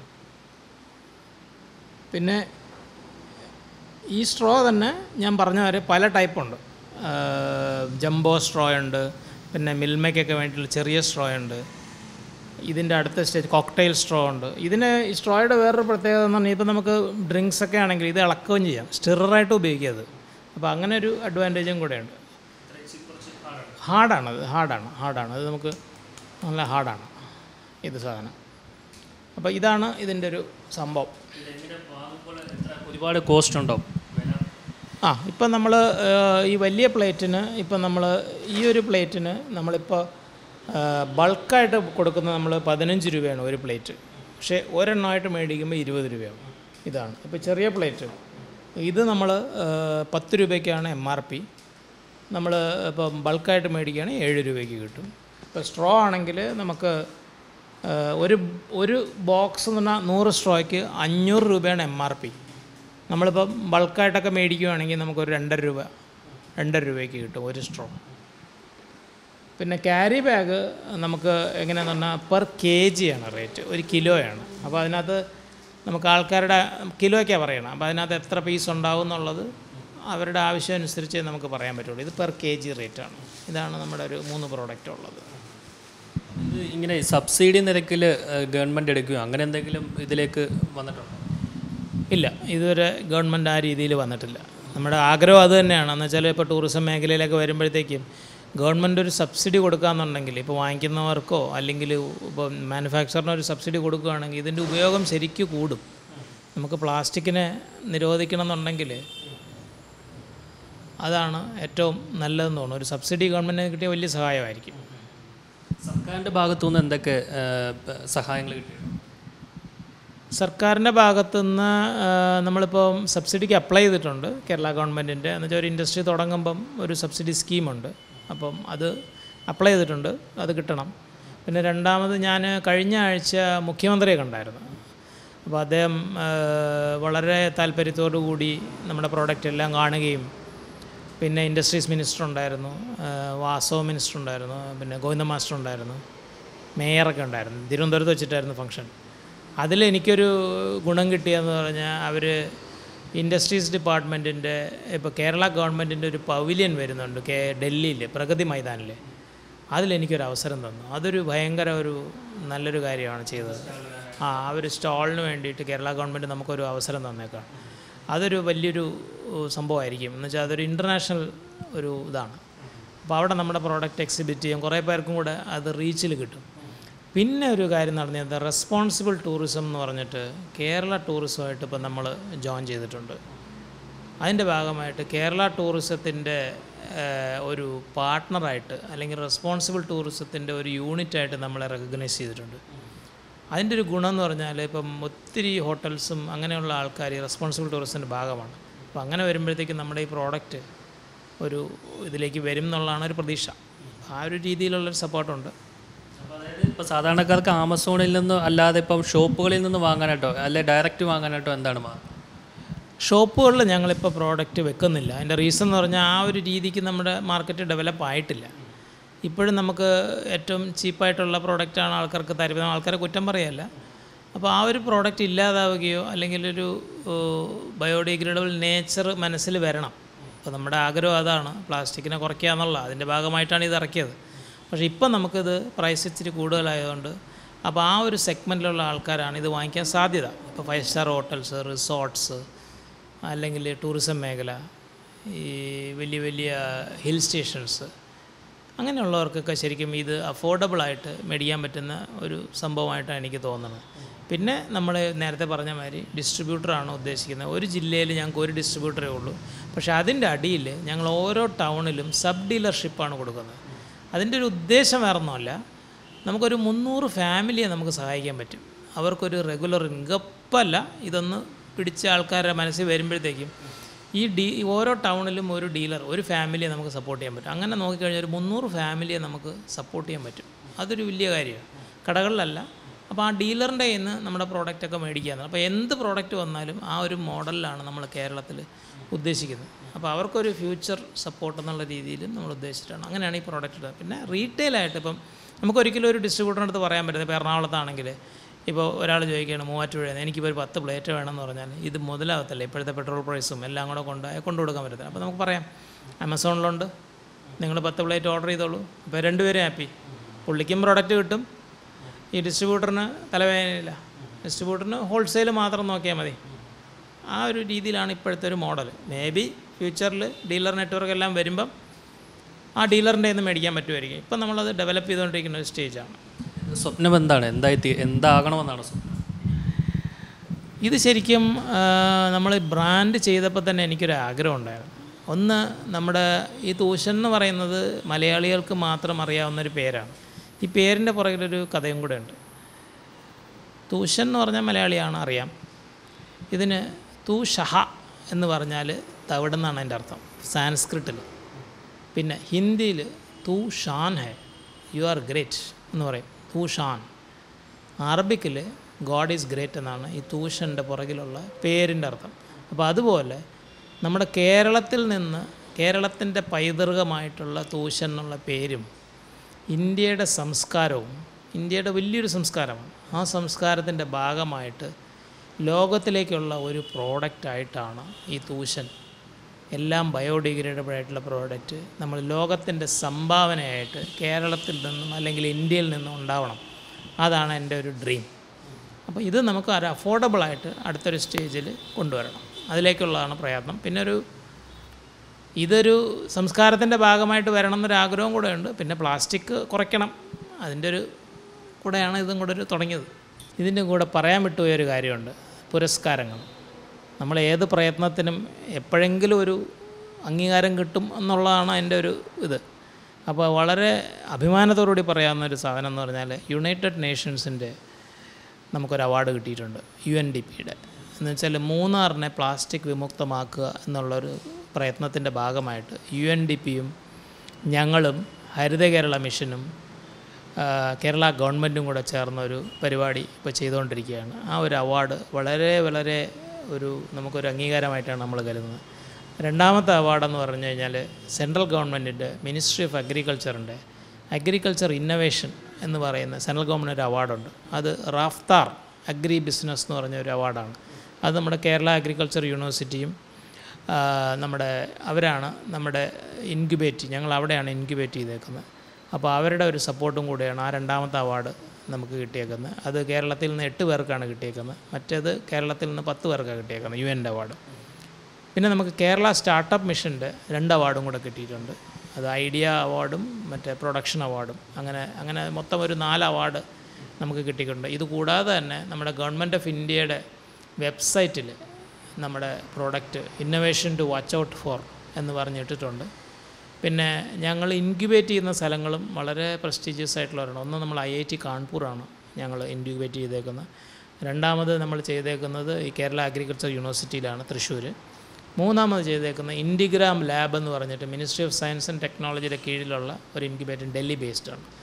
പിന്നെ ഈ സ്ട്രോ തന്നെ ഞാൻ പറഞ്ഞ പോലെ പല ടൈപ്പുണ്ട് ജംബോ സ്ട്രോ ഉണ്ട് പിന്നെ മിൽമയ്ക്കൊക്കെ വേണ്ടിയിട്ടുള്ള ചെറിയ സ്ട്രോ ഉണ്ട് ഇതിൻ്റെ അടുത്ത സ്റ്റേജ് കോക്ടെയിൽ സ്ട്രോ ഉണ്ട് ഇതിന് ഈ സ്ട്രോയുടെ വേറൊരു പ്രത്യേകത എന്ന് പറഞ്ഞാൽ ഇപ്പോൾ നമുക്ക് ഡ്രിങ്ക്സ് ഒക്കെ ആണെങ്കിൽ ഇത് ഇളക്കുകയും ചെയ്യാം സ്റ്റിററായിട്ട് ഉപയോഗിക്കുക അത് അപ്പോൾ അങ്ങനെ ഒരു അഡ്വാൻറ്റേജും കൂടെയുണ്ട് ഹാർഡാണ് അത് ഹാർഡാണ് ഹാർഡാണ് അത് നമുക്ക് നല്ല ഹാർഡാണ് ഇത് സാധനം അപ്പോൾ ഇതാണ് ഇതിൻ്റെ ഒരു സംഭവം ഒരുപാട് കോസ്റ്റ് ഉണ്ടോ ആ ഇപ്പം നമ്മൾ ഈ വലിയ പ്ലേറ്റിന് ഇപ്പം നമ്മൾ ഈ ഒരു പ്ലേറ്റിന് നമ്മളിപ്പോൾ ബൾക്കായിട്ട് കൊടുക്കുന്നത് നമ്മൾ പതിനഞ്ച് രൂപയാണ് ഒരു പ്ലേറ്റ് പക്ഷേ ഒരെണ്ണമായിട്ട് മേടിക്കുമ്പോൾ ഇരുപത് രൂപയാവും ഇതാണ് ഇപ്പോൾ ചെറിയ പ്ലേറ്റ് ഇത് നമ്മൾ പത്ത് രൂപയ്ക്കാണ് എം ആർ പി നമ്മൾ ഇപ്പം ബൾക്കായിട്ട് മേടിക്കുകയാണെങ്കിൽ ഏഴ് രൂപയ്ക്ക് കിട്ടും ഇപ്പോൾ സ്ട്രോ ആണെങ്കിൽ നമുക്ക് ആ, ഒരു ഒരു ബോക്സ് എന്ന് പറഞ്ഞാൽ നൂറ് സ്ട്രോയ്ക്ക് അഞ്ഞൂറ് രൂപയാണ് എം ആർ പി നമ്മളിപ്പം ബൾക്കായിട്ടൊക്കെ മേടിക്കുകയാണെങ്കിൽ നമുക്കൊരു രണ്ടര രൂപ രണ്ടര രൂപയ്ക്ക് കിട്ടും ഒരു സ്ട്രോ പിന്നെ ക്യാരി ബാഗ് നമുക്ക് എങ്ങനെയാന്ന് പറഞ്ഞാൽ പെർ കെ ജിയാണ് റേറ്റ് ഒരു കിലോയാണ് അപ്പോൾ അതിനകത്ത് നമുക്ക് ആൾക്കാരുടെ കിലോയ്ക്കാണ് പറയണം അപ്പോൾ അതിനകത്ത് എത്ര പീസ് ഉണ്ടാവും എന്നുള്ളത് അവരുടെ ആവശ്യം അനുസരിച്ച് നമുക്ക് പറയാൻ പറ്റുള്ളൂ ഇത് പെർ കെ ജി റേറ്റാണ് ഇതാണ് നമ്മുടെ ഒരു മൂന്ന് പ്രോഡക്റ്റ് ഉള്ളത് ഇത് ഇങ്ങനെ സബ്സിഡി നിരക്കിൽ ഗവൺമെൻറ് എടുക്കുകയോ അങ്ങനെ എന്തെങ്കിലും ഇതിലേക്ക് വന്നിട്ടുണ്ടോ ഇല്ല ഇതുവരെ ഗവൺമെൻറ് ആ രീതിയിൽ വന്നിട്ടില്ല നമ്മുടെ ആഗ്രഹം അത് തന്നെയാണ് എന്ന് വെച്ചാൽ ഇപ്പോൾ ടൂറിസം മേഖലയിലൊക്കെ വരുമ്പോഴത്തേക്കും ഗവൺമെൻറ് ഒരു സബ്സിഡി കൊടുക്കുകയെന്നുണ്ടെങ്കിൽ ഇപ്പോൾ വാങ്ങിക്കുന്നവർക്കോ അല്ലെങ്കിൽ ഇപ്പോൾ മാനുഫാക്ചറിന് ഒരു സബ്സിഡി കൊടുക്കുകയാണെങ്കിൽ ഇതിൻ്റെ ഉപയോഗം ശരിക്കും കൂടും നമുക്ക് പ്ലാസ്റ്റിക്കിനെ നിരോധിക്കണം എന്നുണ്ടെങ്കിൽ അതാണ് ഏറ്റവും നല്ലതെന്ന് തോന്നുന്നു ഒരു സബ്സിഡി ഗവൺമെൻറ്റിന് കിട്ടിയ വലിയ സഹായമായിരിക്കും സർക്കാരിൻ്റെ ഭാഗത്തുനിന്ന് എന്തൊക്കെ ആ, പ- സഹായങ്ങൾ കിട്ടി സർക്കാരിൻ്റെ ഭാഗത്തുനിന്ന് നമ്മളിപ്പോൾ സബ്സിഡിക്ക് അപ്ലൈ ചെയ്തിട്ടുണ്ട് കേരള ഗവൺമെൻറ്റിൻ്റെ എന്ന് വെച്ചാൽ ഒരു ഇൻഡസ്ട്രി തുടങ്ങുമ്പം ഒരു സബ്സിഡി സ്കീമുണ്ട് അപ്പം അത് അപ്ലൈ ചെയ്തിട്ടുണ്ട് അത് കിട്ടണം പിന്നെ രണ്ടാമത് ഞാൻ കഴിഞ്ഞ ആഴ്ച മുഖ്യമന്ത്രിയെ കണ്ടായിരുന്നു അപ്പോൾ അദ്ദേഹം ആ, വളരെ താല്പര്യത്തോടു കൂടി നമ്മുടെ പ്രോഡക്റ്റ് എല്ലാം കാണുകയും പിന്നെ ഇൻഡസ്ട്രീസ് മിനിസ്റ്റർ ഉണ്ടായിരുന്നു ആ, വാസവ മിനിസ്റ്റർ ഉണ്ടായിരുന്നു പിന്നെ ഗോവിന്ദ മാസ്റ്റർ ഉണ്ടായിരുന്നു മേയറൊക്കെ ഉണ്ടായിരുന്നു തിരുവനന്തപുരത്ത് വെച്ചിട്ടായിരുന്നു ഫംഗ്ഷൻ അതിൽ എനിക്കൊരു ഗുണം കിട്ടിയെന്ന് പറഞ്ഞാൽ അവർ ഇൻഡസ്ട്രീസ് ഡിപ്പാർട്ട്മെൻറ്റിൻ്റെ ഇപ്പോൾ കേരള ഗവൺമെൻറ്റിൻ്റെ ഒരു പവിലിയൻ വരുന്നുണ്ട് കേ ഡൽഹിയിൽ പ്രഗതി മൈതാനിൽ അതിലെനിക്കൊരു അവസരം തന്നു അതൊരു ഭയങ്കര ഒരു നല്ലൊരു കാര്യമാണ് ചെയ്തത് ആ ആ ഒരു സ്റ്റാളിന് വേണ്ടിയിട്ട് കേരള ഗവൺമെൻറ് നമുക്കൊരു അവസരം തന്നേക്കാം അതൊരു വലിയൊരു ഏഹ്, സംഭവമായിരിക്കും എന്ന് വെച്ചാൽ അതൊരു ഇൻ്റർനാഷണൽ ഒരു ഇതാണ് അപ്പോൾ അവിടെ നമ്മുടെ പ്രോഡക്റ്റ് എക്സിബിറ്റ് ചെയ്യും കുറേ പേർക്കും കൂടെ അത് റീച്ചിൽ കിട്ടും പിന്നെ ഒരു കാര്യം നടന്നത് റെസ്പോൺസിബിൾ ടൂറിസം എന്ന് പറഞ്ഞിട്ട് കേരള ടൂറിസമായിട്ട് ഇപ്പം നമ്മൾ ജോയിൻ ചെയ്തിട്ടുണ്ട് അതിൻ്റെ ഭാഗമായിട്ട് കേരള ടൂറിസത്തിൻ്റെ ഒരു പാർട്ട്ണറായിട്ട് അല്ലെങ്കിൽ റെസ്പോൺസിബിൾ ടൂറിസത്തിൻ്റെ ഒരു യൂണിറ്റായിട്ട് നമ്മളെ റെക്കഗ്നൈസ് ചെയ്തിട്ടുണ്ട് അതിൻ്റെ ഒരു ഗുണം എന്ന് പറഞ്ഞാൽ ഇപ്പം ഒത്തിരി ഹോട്ടൽസും അങ്ങനെയുള്ള ആൾക്കാർ ഈ റെസ്പോൺസിബിൾ ടൂറിസത്തിൻ്റെ ഭാഗമാണ് അപ്പോൾ അങ്ങനെ വരുമ്പോഴത്തേക്കും നമ്മുടെ ഈ പ്രോഡക്റ്റ് ഒരു ഇതിലേക്ക് വരും എന്നുള്ളതാണ് ഒരു പ്രതീക്ഷ ആ ഒരു രീതിയിലുള്ളൊരു സപ്പോർട്ടുണ്ട് ഇപ്പോൾ സാധാരണക്കാർക്ക് ആമസോണിൽ നിന്ന് അല്ലാതെ ഇപ്പം ഷോപ്പുകളിൽ നിന്ന് വാങ്ങാനായിട്ടോ അല്ലെ ഡയറക്റ്റ് വാങ്ങാനായിട്ടോ എന്താണ് മാർഗം ഷോപ്പുകളിൽ ഞങ്ങളിപ്പോൾ പ്രോഡക്റ്റ് വെക്കുന്നില്ല അതിൻ്റെ റീസൺ എന്ന് പറഞ്ഞാൽ ആ ഒരു രീതിക്ക് നമ്മുടെ മാർക്കറ്റ് ഡെവലപ്പ് ആയിട്ടില്ല ഇപ്പോഴും നമുക്ക് ഏറ്റവും ചീപ്പായിട്ടുള്ള പ്രോഡക്റ്റാണ് ആൾക്കാർക്ക് തരുന്നത് ആൾക്കാരെ കുറ്റം പറയല്ല അപ്പോൾ ആ ഒരു പ്രോഡക്റ്റ് ഇല്ലാതാവുകയോ അല്ലെങ്കിൽ ഒരു ബയോഡിഗ്രേഡബിൾ നേച്ചർ മനസ്സിൽ വരണം അപ്പോൾ നമ്മുടെ ആഗ്രഹം അതാണ് പ്ലാസ്റ്റിക്കിനെ കുറയ്ക്കുക എന്നുള്ള അതിൻ്റെ ഭാഗമായിട്ടാണ് ഇത് ഇറക്കിയത് പക്ഷേ ഇപ്പം നമുക്കിത് പ്രൈസ് ഇച്ചിരി കൂടുതലായതുകൊണ്ട് അപ്പോൾ ആ ഒരു സെഗ്മെൻറ്റിലുള്ള ആൾക്കാരാണ് ഇത് വാങ്ങിക്കാൻ സാധ്യത ഇപ്പോൾ ഫൈവ് സ്റ്റാർ ഹോട്ടൽസ് റിസോർട്ട്സ് അല്ലെങ്കിൽ ടൂറിസം മേഖല ഈ വലിയ വലിയ ഹിൽ സ്റ്റേഷൻസ് അങ്ങനെയുള്ളവർക്കൊക്കെ ശരിക്കും ഇത് അഫോർഡബിളായിട്ട് മേടിക്കാൻ പറ്റുന്ന ഒരു സംഭവമായിട്ടാണ് എനിക്ക് തോന്നുന്നത് പിന്നെ നമ്മൾ നേരത്തെ പറഞ്ഞ മാതിരി ഡിസ്ട്രിബ്യൂട്ടറാണ് ഉദ്ദേശിക്കുന്നത് ഒരു ജില്ലയിൽ ഞങ്ങൾക്ക് ഒരു ഡിസ്ട്രിബ്യൂട്ടറേ ഉള്ളൂ പക്ഷേ അതിൻ്റെ അടിയിൽ ഞങ്ങൾ ഓരോ ടൗണിലും സബ് ഡീലർഷിപ്പാണ് കൊടുക്കുന്നത് അതിൻ്റെ ഒരു ഉദ്ദേശം വേറൊന്നുമല്ല നമുക്കൊരു മുന്നൂറ് ഫാമിലിയെ നമുക്ക് സഹായിക്കാൻ പറ്റും അവർക്കൊരു റെഗുലർ ഇൻകപ്പല്ല ഇതൊന്ന് പിടിച്ച ആൾക്കാരുടെ മനസ്സിൽ വരുമ്പോഴത്തേക്കും ഈ ഡീ ഓരോ ടൗണിലും ഒരു ഡീലർ ഒരു ഫാമിലിയെ നമുക്ക് സപ്പോർട്ട് ചെയ്യാൻ പറ്റും അങ്ങനെ നോക്കിക്കഴിഞ്ഞാൽ ഒരു മുന്നൂറ് ഫാമിലിയെ നമുക്ക് സപ്പോർട്ട് ചെയ്യാൻ പറ്റും അതൊരു വലിയ കാര്യമാണ് കടകളിലല്ല അപ്പോൾ ആ ഡീലറിൻ്റെ കയ്യിൽ നിന്ന് നമ്മുടെ പ്രോഡക്റ്റൊക്കെ മേടിക്കാന്ന് അപ്പോൾ എന്ത് പ്രോഡക്റ്റ് വന്നാലും ആ ഒരു മോഡലിലാണ് നമ്മൾ കേരളത്തിൽ ഉദ്ദേശിക്കുന്നത് അപ്പോൾ അവർക്കൊരു ഫ്യൂച്ചർ സപ്പോർട്ട് എന്നുള്ള രീതിയിൽ നമ്മൾ ഉദ്ദേശിച്ചിട്ടാണ് അങ്ങനെയാണ് ഈ പ്രോഡക്റ്റ് പിന്നെ റീറ്റെയിലായിട്ട് ഇപ്പം നമുക്ക് ഒരിക്കലും ഒരു ഡിസ്ട്രിബ്യൂട്ടറിൻ്റെ അടുത്ത് പറയാൻ പറ്റില്ല ഇപ്പോൾ എറണാകുളത്താണെങ്കിൽ ഇപ്പോൾ ഒരാൾ ചോദിക്കുകയാണ് മൂവാറ്റുപുഴയിൽ എനിക്കിപ്പോൾ ഒരു പത്ത് പ്ലേറ്റ് വേണമെന്ന് പറഞ്ഞാൽ ഇത് മുതലാവത്തില്ല ഇപ്പോഴത്തെ പെട്രോൾ പ്രൈസും എല്ലാം കൂടെ കൊണ്ട് കൊണ്ടു കൊടുക്കാൻ പറ്റത്തില്ല അപ്പോൾ നമുക്ക് പറയാം ആമസോണിലുണ്ട് നിങ്ങൾ പത്ത് പ്ലേറ്റ് ഓർഡർ ചെയ്തോളൂ അപ്പോൾ രണ്ടുപേരും ഹാപ്പി പുള്ളിക്കും പ്രോഡക്റ്റ് കിട്ടും ഈ ഡിസ്ട്രിബ്യൂട്ടറിന് തലവേദനയില്ല ഡിസ്ട്രിബ്യൂട്ടറിന് ഹോൾസെയിൽ മാത്രം നോക്കിയാൽ മതി ആ ഒരു രീതിയിലാണ് ഇപ്പോഴത്തെ ഒരു മോഡൽ മേ ബി ഫ്യൂച്ചറിൽ ഡീലർ നെറ്റ്വർക്ക് എല്ലാം വരുമ്പം ആ ഡീലറിൻ്റെ നിന്ന് മേടിക്കാൻ പറ്റുമായിരിക്കും ഇപ്പം നമ്മളത് ഡെവലപ്പ് ചെയ്തുകൊണ്ടിരിക്കുന്ന ഒരു സ്റ്റേജാണ് സ്വപ്നം എന്താണ് എന്തായി തീ- എന്താകണമെന്നാണ് സ്വപ്നം ഇത് ശരിക്കും നമ്മൾ ബ്രാൻഡ് ചെയ്തപ്പോൾ തന്നെ എനിക്കൊരു ആഗ്രഹം ഉണ്ടായിരുന്നു ഒന്ന് നമ്മുടെ ഈ തൂഷൻ എന്ന് പറയുന്നത് മലയാളികൾക്ക് മാത്രം അറിയാവുന്ന ഒരു പേരാണ് ഈ പേരിൻ്റെ പുറകിലൊരു കഥയും കൂടെ ഉണ്ട് തൂഷൻ എന്ന് പറഞ്ഞാൽ മലയാളിയാണ് അറിയാം ഇതിന് തൂ ഷഹ എന്ന് പറഞ്ഞാൽ തവിടെന്നാണ് എൻ്റെ അർത്ഥം സാൻസ്ക്രിറ്റിൽ പിന്നെ ഹിന്ദിയിൽ തൂ ഷാൻ ഹെ യു ആർ ഗ്രേറ്റ് എന്ന് പറയും തൂ ഷാൻ അറബിക്കിൽ ഗോഡ് ഈസ് ഗ്രേറ്റ് എന്നാണ് ഈ തൂഷൻ്റെ പുറകിലുള്ള പേരിൻ്റെ അർത്ഥം അപ്പോൾ അതുപോലെ നമ്മുടെ കേരളത്തിൽ നിന്ന് കേരളത്തിൻ്റെ പൈതൃകമായിട്ടുള്ള തൂഷൻ എന്നുള്ള പേരും ഇന്ത്യയുടെ സംസ്കാരവും ഇന്ത്യയുടെ വലിയൊരു സംസ്കാരമാണ് ആ സംസ്കാരത്തിൻ്റെ ഭാഗമായിട്ട് ലോകത്തിലേക്കുള്ള ഒരു പ്രോഡക്റ്റായിട്ടാണ് ഈ തൂഷൻ എല്ലാം ബയോഡിഗ്രേഡബിൾ ആയിട്ടുള്ള പ്രോഡക്റ്റ് നമ്മൾ ലോകത്തിൻ്റെ സംഭാവനയായിട്ട് കേരളത്തിൽ നിന്നും അല്ലെങ്കിൽ ഇന്ത്യയിൽ നിന്നും ഉണ്ടാവണം അതാണ് എൻ്റെ ഒരു ഡ്രീം അപ്പോൾ ഇത് നമുക്ക് ഒരു അഫോർഡബിളായിട്ട് അടുത്തൊരു സ്റ്റേജിൽ കൊണ്ടുവരണം അതിലേക്കുള്ളതാണ് പ്രയത്നം പിന്നെ ഒരു ഇതൊരു സംസ്കാരത്തിൻ്റെ ഭാഗമായിട്ട് വരണം എന്നൊരു ആഗ്രഹവും കൂടെ ഉണ്ട് പിന്നെ പ്ലാസ്റ്റിക് കുറയ്ക്കണം അതിൻ്റെ ഒരു കൂടെയാണ് ഇതും കൂടെ ഒരു തുടങ്ങിയത് ഇതിൻ്റെ കൂടെ പറയാൻ വിട്ടുപോയ ഒരു കാര്യമുണ്ട് പുരസ്കാരങ്ങൾ നമ്മൾ ഏത് പ്രയത്നത്തിനും എപ്പോഴെങ്കിലും ഒരു അംഗീകാരം കിട്ടും എന്നുള്ളതാണ് അതിൻ്റെ ഒരു ഇത് അപ്പോൾ വളരെ അഭിമാനത്തോടുകൂടി പറയാവുന്ന ഒരു സാധനം എന്ന് പറഞ്ഞാൽ യുണൈറ്റഡ് നേഷൻസിൻ്റെ നമുക്കൊരു അവാർഡ് കിട്ടിയിട്ടുണ്ട് യു എൻ ഡി പിയുടെ എന്ന് വെച്ചാൽ മൂന്നാറിനെ പ്ലാസ്റ്റിക് വിമുക്തമാക്കുക എന്നുള്ളൊരു പ്രയത്നത്തിൻ്റെ ഭാഗമായിട്ട് യു എൻ ഡി പിയും ഞങ്ങളും ഹരിത കേരള മിഷനും ആ, കേരള ഗവൺമെൻറ്റും കൂടെ ചേർന്ന ഒരു പരിപാടി ഇപ്പോൾ ചെയ്തുകൊണ്ടിരിക്കുകയാണ് ആ ഒരു അവാർഡ് വളരെ വളരെ ഒരു നമുക്കൊരു അംഗീകാരമായിട്ടാണ് നമ്മൾ കരുതുന്നത് രണ്ടാമത്തെ അവാർഡെന്ന് പറഞ്ഞു കഴിഞ്ഞാൽ സെൻട്രൽ ഗവൺമെൻറ്റിൻ്റെ മിനിസ്ട്രി ഓഫ് അഗ്രികൾച്ചറിൻ്റെ അഗ്രികൾച്ചർ ഇന്നവേഷൻ എന്ന് പറയുന്ന സെൻട്രൽ ഗവൺമെൻറ് ഒരു അവാർഡുണ്ട് അത് റാഫ്താർ അഗ്രി ബിസിനസ് എന്ന് പറഞ്ഞ ഒരു അവാർഡാണ് അത് നമ്മുടെ കേരള അഗ്രികൾച്ചർ യൂണിവേഴ്സിറ്റിയും ആ, നമ്മുടെ അവരാണ് നമ്മുടെ ഇൻക്യുബേറ്റ് ഞങ്ങൾ അവിടെയാണ് ഇൻക്യുബേറ്റ് ചെയ്തേക്കുന്നത് അപ്പോൾ അവരുടെ ഒരു സപ്പോർട്ടും കൂടെയാണ് ആ രണ്ടാമത്തെ അവാർഡ് നമുക്ക് കിട്ടിയേക്കുന്നത് അത് കേരളത്തിൽ നിന്ന് എട്ട് പേർക്കാണ് കിട്ടിയേക്കുന്നത് മറ്റേത് കേരളത്തിൽ നിന്ന് പത്ത് പേർക്കാണ് കിട്ടിയേക്കുന്നത് യു എൻ്റെ അവാർഡ് പിന്നെ നമുക്ക് കേരള സ്റ്റാർട്ടപ്പ് മിഷൻ്റെ രണ്ട് അവാർഡും കൂടെ കിട്ടിയിട്ടുണ്ട് അത് ഐഡിയ അവാർഡും മറ്റേ പ്രൊഡക്ഷൻ അവാർഡും അങ്ങനെ അങ്ങനെ മൊത്തം ഒരു നാല് അവാർഡ് നമുക്ക് കിട്ടിയിട്ടുണ്ട് ഇത് കൂടാതെ തന്നെ നമ്മുടെ ഗവൺമെൻറ് ഓഫ് ഇന്ത്യയുടെ വെബ്സൈറ്റിൽ നമ്മുടെ product innovation to watch out for എന്ന് പറഞ്ഞിട്ടിട്ടുണ്ട് പിന്നെ ഞങ്ങൾ ഇൻക്യുബേറ്റ് ചെയ്യുന്ന സ്ഥലങ്ങളും വളരെ പ്രസ്റ്റീജിയസ് ആയിട്ടുള്ളവരാണ് ഒന്ന് നമ്മൾ ഐ ഐ ടി കാൺപൂറാണ് ഞങ്ങൾ ഇൻക്യുബേറ്റ് ചെയ്തേക്കുന്നത് രണ്ടാമത് നമ്മൾ ചെയ്തേക്കുന്നത് ഈ കേരള അഗ്രികൾച്ചർ യൂണിവേഴ്സിറ്റിയിലാണ് തൃശ്ശൂർ മൂന്നാമത് ചെയ്തേക്കുന്നത് ഇൻഡിഗ്രാം ലാബ് എന്ന് പറഞ്ഞിട്ട് മിനിസ്ട്രി ഓഫ് സയൻസ് ആൻഡ് ടെക്നോളജിയുടെ കീഴിലുള്ള ഒരു ഇൻക്യുബേറ്റർ ഡൽഹി ബേസ്ഡ് ആണ്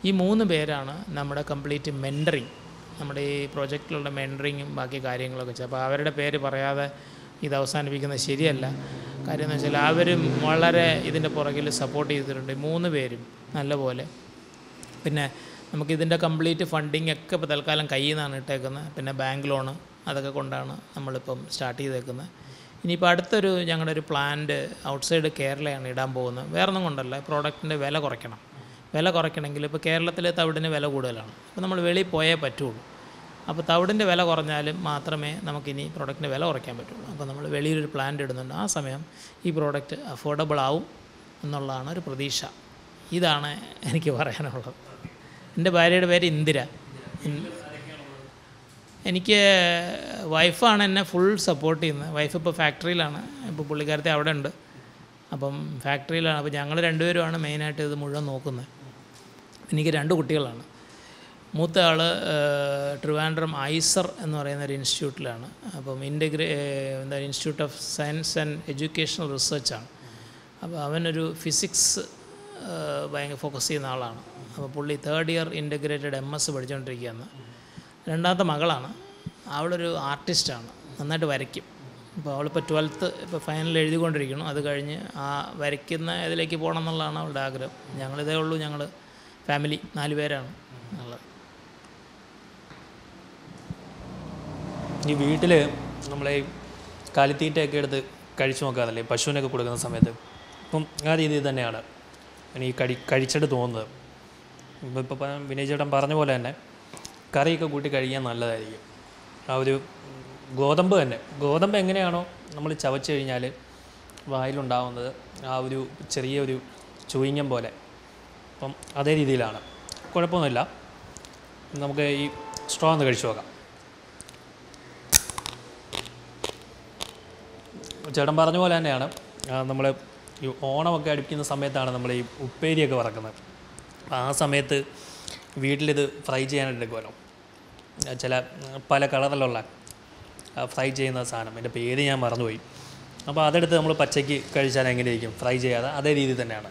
ഈ മൂന്ന് പേരാണ് നമ്മുടെ കംപ്ലീറ്റ് മെൻറ്ററിങ് നമ്മുടെ ഈ പ്രോജക്റ്റിലുള്ള മെൻറ്ററിങ്ങും ബാക്കി കാര്യങ്ങളൊക്കെ ചെയ്യും അപ്പോൾ അവരുടെ പേര് പറയാതെ ഇത് അവസാനിപ്പിക്കുന്നത് ശരിയല്ല കാര്യം എന്ന് വെച്ചാൽ അവരും വളരെ ഇതിൻ്റെ പുറകിൽ സപ്പോർട്ട് ചെയ്തിട്ടുണ്ട് ഈ മൂന്ന് പേരും നല്ലപോലെ പിന്നെ നമുക്കിതിൻ്റെ കംപ്ലീറ്റ് ഫണ്ടിങ് ഒക്കെ ഇപ്പോൾ തൽക്കാലം കയ്യിൽ നിന്നാണ് ഇട്ടേക്കുന്നത് പിന്നെ ബാങ്ക് ലോണ് അതൊക്കെ കൊണ്ടാണ് നമ്മളിപ്പം സ്റ്റാർട്ട് ചെയ്തേക്കുന്നത് ഇനിയിപ്പോൾ അടുത്തൊരു ഞങ്ങളുടെ ഒരു പ്ലാന്റ് ഔട്ട്സൈഡ് കേരളയാണ് ഇടാൻ പോകുന്നത് വേറെ ഒന്നും കൊണ്ടല്ല പ്രോഡക്റ്റിൻ്റെ വില കുറയ്ക്കണം വില കുറയ്ക്കണമെങ്കിൽ ഇപ്പോൾ കേരളത്തിൽ തവിടിന് വില കൂടുതലാണ് അപ്പോൾ നമ്മൾ വെളിയിൽ പോയേ പറ്റുള്ളൂ അപ്പോൾ തവിടിൻ്റെ വില കുറഞ്ഞാലും മാത്രമേ നമുക്കിനി പ്രോഡക്റ്റിൻ്റെ വില കുറയ്ക്കാൻ പറ്റുള്ളൂ അപ്പോൾ നമ്മൾ വെളിയിലൊരു പ്ലാന്റ് ഇടുന്നുണ്ട് ആ സമയം ഈ പ്രോഡക്റ്റ് അഫോർഡബിൾ ആവും എന്നുള്ളതാണ് ഒരു പ്രതീക്ഷ ഇതാണ് എനിക്ക് പറയാനുള്ളത് എൻ്റെ ഭാര്യയുടെ പേര് ഇന്ദിര ഇൻ- എനിക്ക് വൈഫാണ് എന്നെ ഫുൾ സപ്പോർട്ട് ചെയ്യുന്നത് വൈഫ് ഇപ്പോൾ ഫാക്ടറിയിലാണ് ഇപ്പോൾ പുള്ളിക്കാരത്തെ അവിടെ ഉണ്ട് അപ്പം ഫാക്ടറിയിലാണ് അപ്പോൾ ഞങ്ങൾ രണ്ടുപേരുമാണ് മെയിനായിട്ട് ഇത് മുഴുവൻ നോക്കുന്നത് എനിക്ക് രണ്ട് കുട്ടികളാണ് മൂത്ത ആൾ ട്രിവാൻഡ്രം ഐസർ എന്ന് പറയുന്ന ഒരു ഇൻസ്റ്റിറ്റ്യൂട്ടിലാണ് അപ്പം ഇൻ്റഗ്രേ എന്താ institute of science and educational റിസർച്ചാണ് അപ്പോൾ അവനൊരു ഫിസിക്സ് ഭയങ്കര ഫോക്കസ് ചെയ്യുന്ന ആളാണ് അപ്പോൾ പുള്ളി third year integrated M S പഠിച്ചുകൊണ്ടിരിക്കുകയാണ് രണ്ടാമത്തെ മകളാണ് അവളൊരു ആർട്ടിസ്റ്റാണ് നന്നായിട്ട് വരയ്ക്കും അപ്പോൾ അവളിപ്പോൾ ട്വൽത്ത് ഇപ്പോൾ ഫൈനൽ എഴുതിക്കൊണ്ടിരിക്കണം അത് കഴിഞ്ഞ് ആ വരയ്ക്കുന്ന ഇതിലേക്ക് പോകണം എന്നുള്ളതാണ് അവളുടെ ആഗ്രഹം ഞങ്ങളിതേ ഉള്ളൂ ഞങ്ങൾ ഫാമിലി നാല് പേരാണ് ഉള്ളത് ഈ വീട്ടിൽ നമ്മളെ കാലിത്തീറ്റയൊക്കെ എടുത്ത് കഴിച്ചു നോക്കാറില്ലേ പശുവിനൊക്കെ കൊടുക്കുന്ന സമയത്ത് അപ്പം ആ രീതിയിൽ തന്നെയാണ് എനിക്ക് കടി കഴിച്ചിട്ട് തോന്നുന്നത് ഇപ്പം ഇപ്പോൾ വിനയ് ചേട്ടൻ പറഞ്ഞ പോലെ തന്നെ കറിയൊക്കെ കൂട്ടി കഴിക്കാൻ നല്ലതായിരിക്കും ആ ഒരു ഗോതമ്പ് തന്നെ ഗോതമ്പ് എങ്ങനെയാണോ നമ്മൾ ചവച്ച് കഴിഞ്ഞാൽ വായിലുണ്ടാവുന്നത് ആ ഒരു ചെറിയൊരു ചൂയിങ്ങം പോലെ അപ്പം അതേ രീതിയിലാണ് കുഴപ്പമൊന്നുമില്ല നമുക്ക് ഈ സ്ട്രോ ഒന്ന് കഴിച്ചു നോക്കാം ചേട്ടൻ പറഞ്ഞ പോലെ തന്നെയാണ് നമ്മൾ ഈ ഓണമൊക്കെ അടുപ്പിക്കുന്ന സമയത്താണ് നമ്മൾ ഈ ഉപ്പേരിയൊക്കെ വറക്കുന്നത് അപ്പോൾ ആ സമയത്ത് വീട്ടിലിത് ഫ്രൈ ചെയ്യാനായിട്ട് എടുക്കുമല്ലോ ആ ചില ഉം, പല കളറിലുള്ള ഫ്രൈ ചെയ്യുന്ന സാധനം എൻ്റെ പേര് ഞാൻ മറന്നുപോയി അപ്പോൾ അതെടുത്ത് നമ്മൾ പച്ചയ്ക്ക് കഴിച്ചാൽ എങ്ങനെയിരിക്കും ഫ്രൈ ചെയ്യാതെ അതേ രീതി തന്നെയാണ്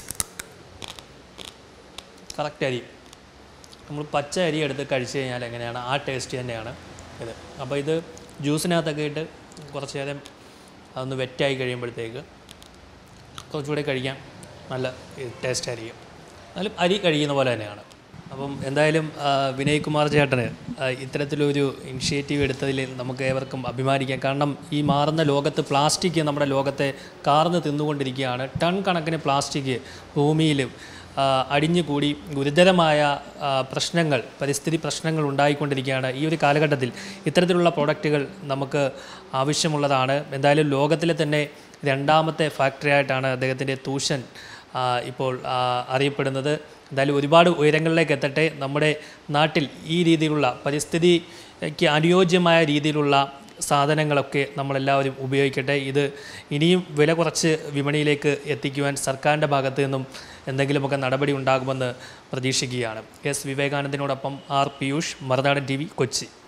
കറക്റ്റ് അരി നമ്മൾ പച്ച അരി എടുത്ത് കഴിച്ച് കഴിഞ്ഞാൽ എങ്ങനെയാണ് ആ ടേസ്റ്റ് തന്നെയാണ് ഇത് അപ്പോൾ ഇത് ജ്യൂസിനകത്തൊക്കെ ഇട്ട് കുറച്ച് നേരം അതൊന്ന് വെറ്റായി കഴിയുമ്പോഴത്തേക്ക് കുറച്ചുകൂടി കഴിക്കാൻ നല്ല ടേസ്റ്റ് ആയിരിക്കും എന്നാലും അരി കഴിക്കുന്ന പോലെ തന്നെയാണ് അപ്പം എന്തായാലും ആ, വിനയ് കുമാർ ചേട്ടന് ആ, ഇത്തരത്തിലൊരു ഇനിഷ്യേറ്റീവ് എടുത്തതിൽ നമുക്ക് ഏവർക്കും അഭിമാനിക്കാം കാരണം ഈ മാറുന്ന ലോകത്ത് പ്ലാസ്റ്റിക് നമ്മുടെ ലോകത്തെ കാർന്ന് തിന്നുകൊണ്ടിരിക്കുകയാണ് ടൺ കണക്കിന് പ്ലാസ്റ്റിക് ഭൂമിയിലും ആ, അടിഞ്ഞുകൂടി ഗുരുതരമായ ആ, പ്രശ്നങ്ങൾ പരിസ്ഥിതി പ്രശ്നങ്ങൾ ഉണ്ടായിക്കൊണ്ടിരിക്കുകയാണ് ഈ ഒരു കാലഘട്ടത്തിൽ ഇത്തരത്തിലുള്ള പ്രോഡക്റ്റുകൾ നമുക്ക് ആവശ്യമുള്ളതാണ് എന്തായാലും ലോകത്തിലെ തന്നെ രണ്ടാമത്തെ ഫാക്ടറി ആയിട്ടാണ് അദ്ദേഹത്തിൻ്റെ തൂഷൻ ആ, ഇപ്പോൾ ആ, അറിയപ്പെടുന്നത് എന്തായാലും ഒരുപാട് ഉയരങ്ങളിലേക്ക് എത്തട്ടെ നമ്മുടെ നാട്ടിൽ ഈ രീതിയിലുള്ള പരിസ്ഥിതിക്ക് അനുയോജ്യമായ രീതിയിലുള്ള സാധനങ്ങളൊക്കെ നമ്മളെല്ലാവരും ഉപയോഗിക്കട്ടെ ഇത് ഇനിയും വില കുറച്ച് വിപണിയിലേക്ക് എത്തിക്കുവാൻ സർക്കാരിൻ്റെ ഭാഗത്തു നിന്നും എന്തെങ്കിലുമൊക്കെ നടപടി ഉണ്ടാകുമെന്ന് പ്രതീക്ഷിക്കുകയാണ് എസ് വിവേകാനന്ദനോടൊപ്പം R Piyush Marunadan T V Kochi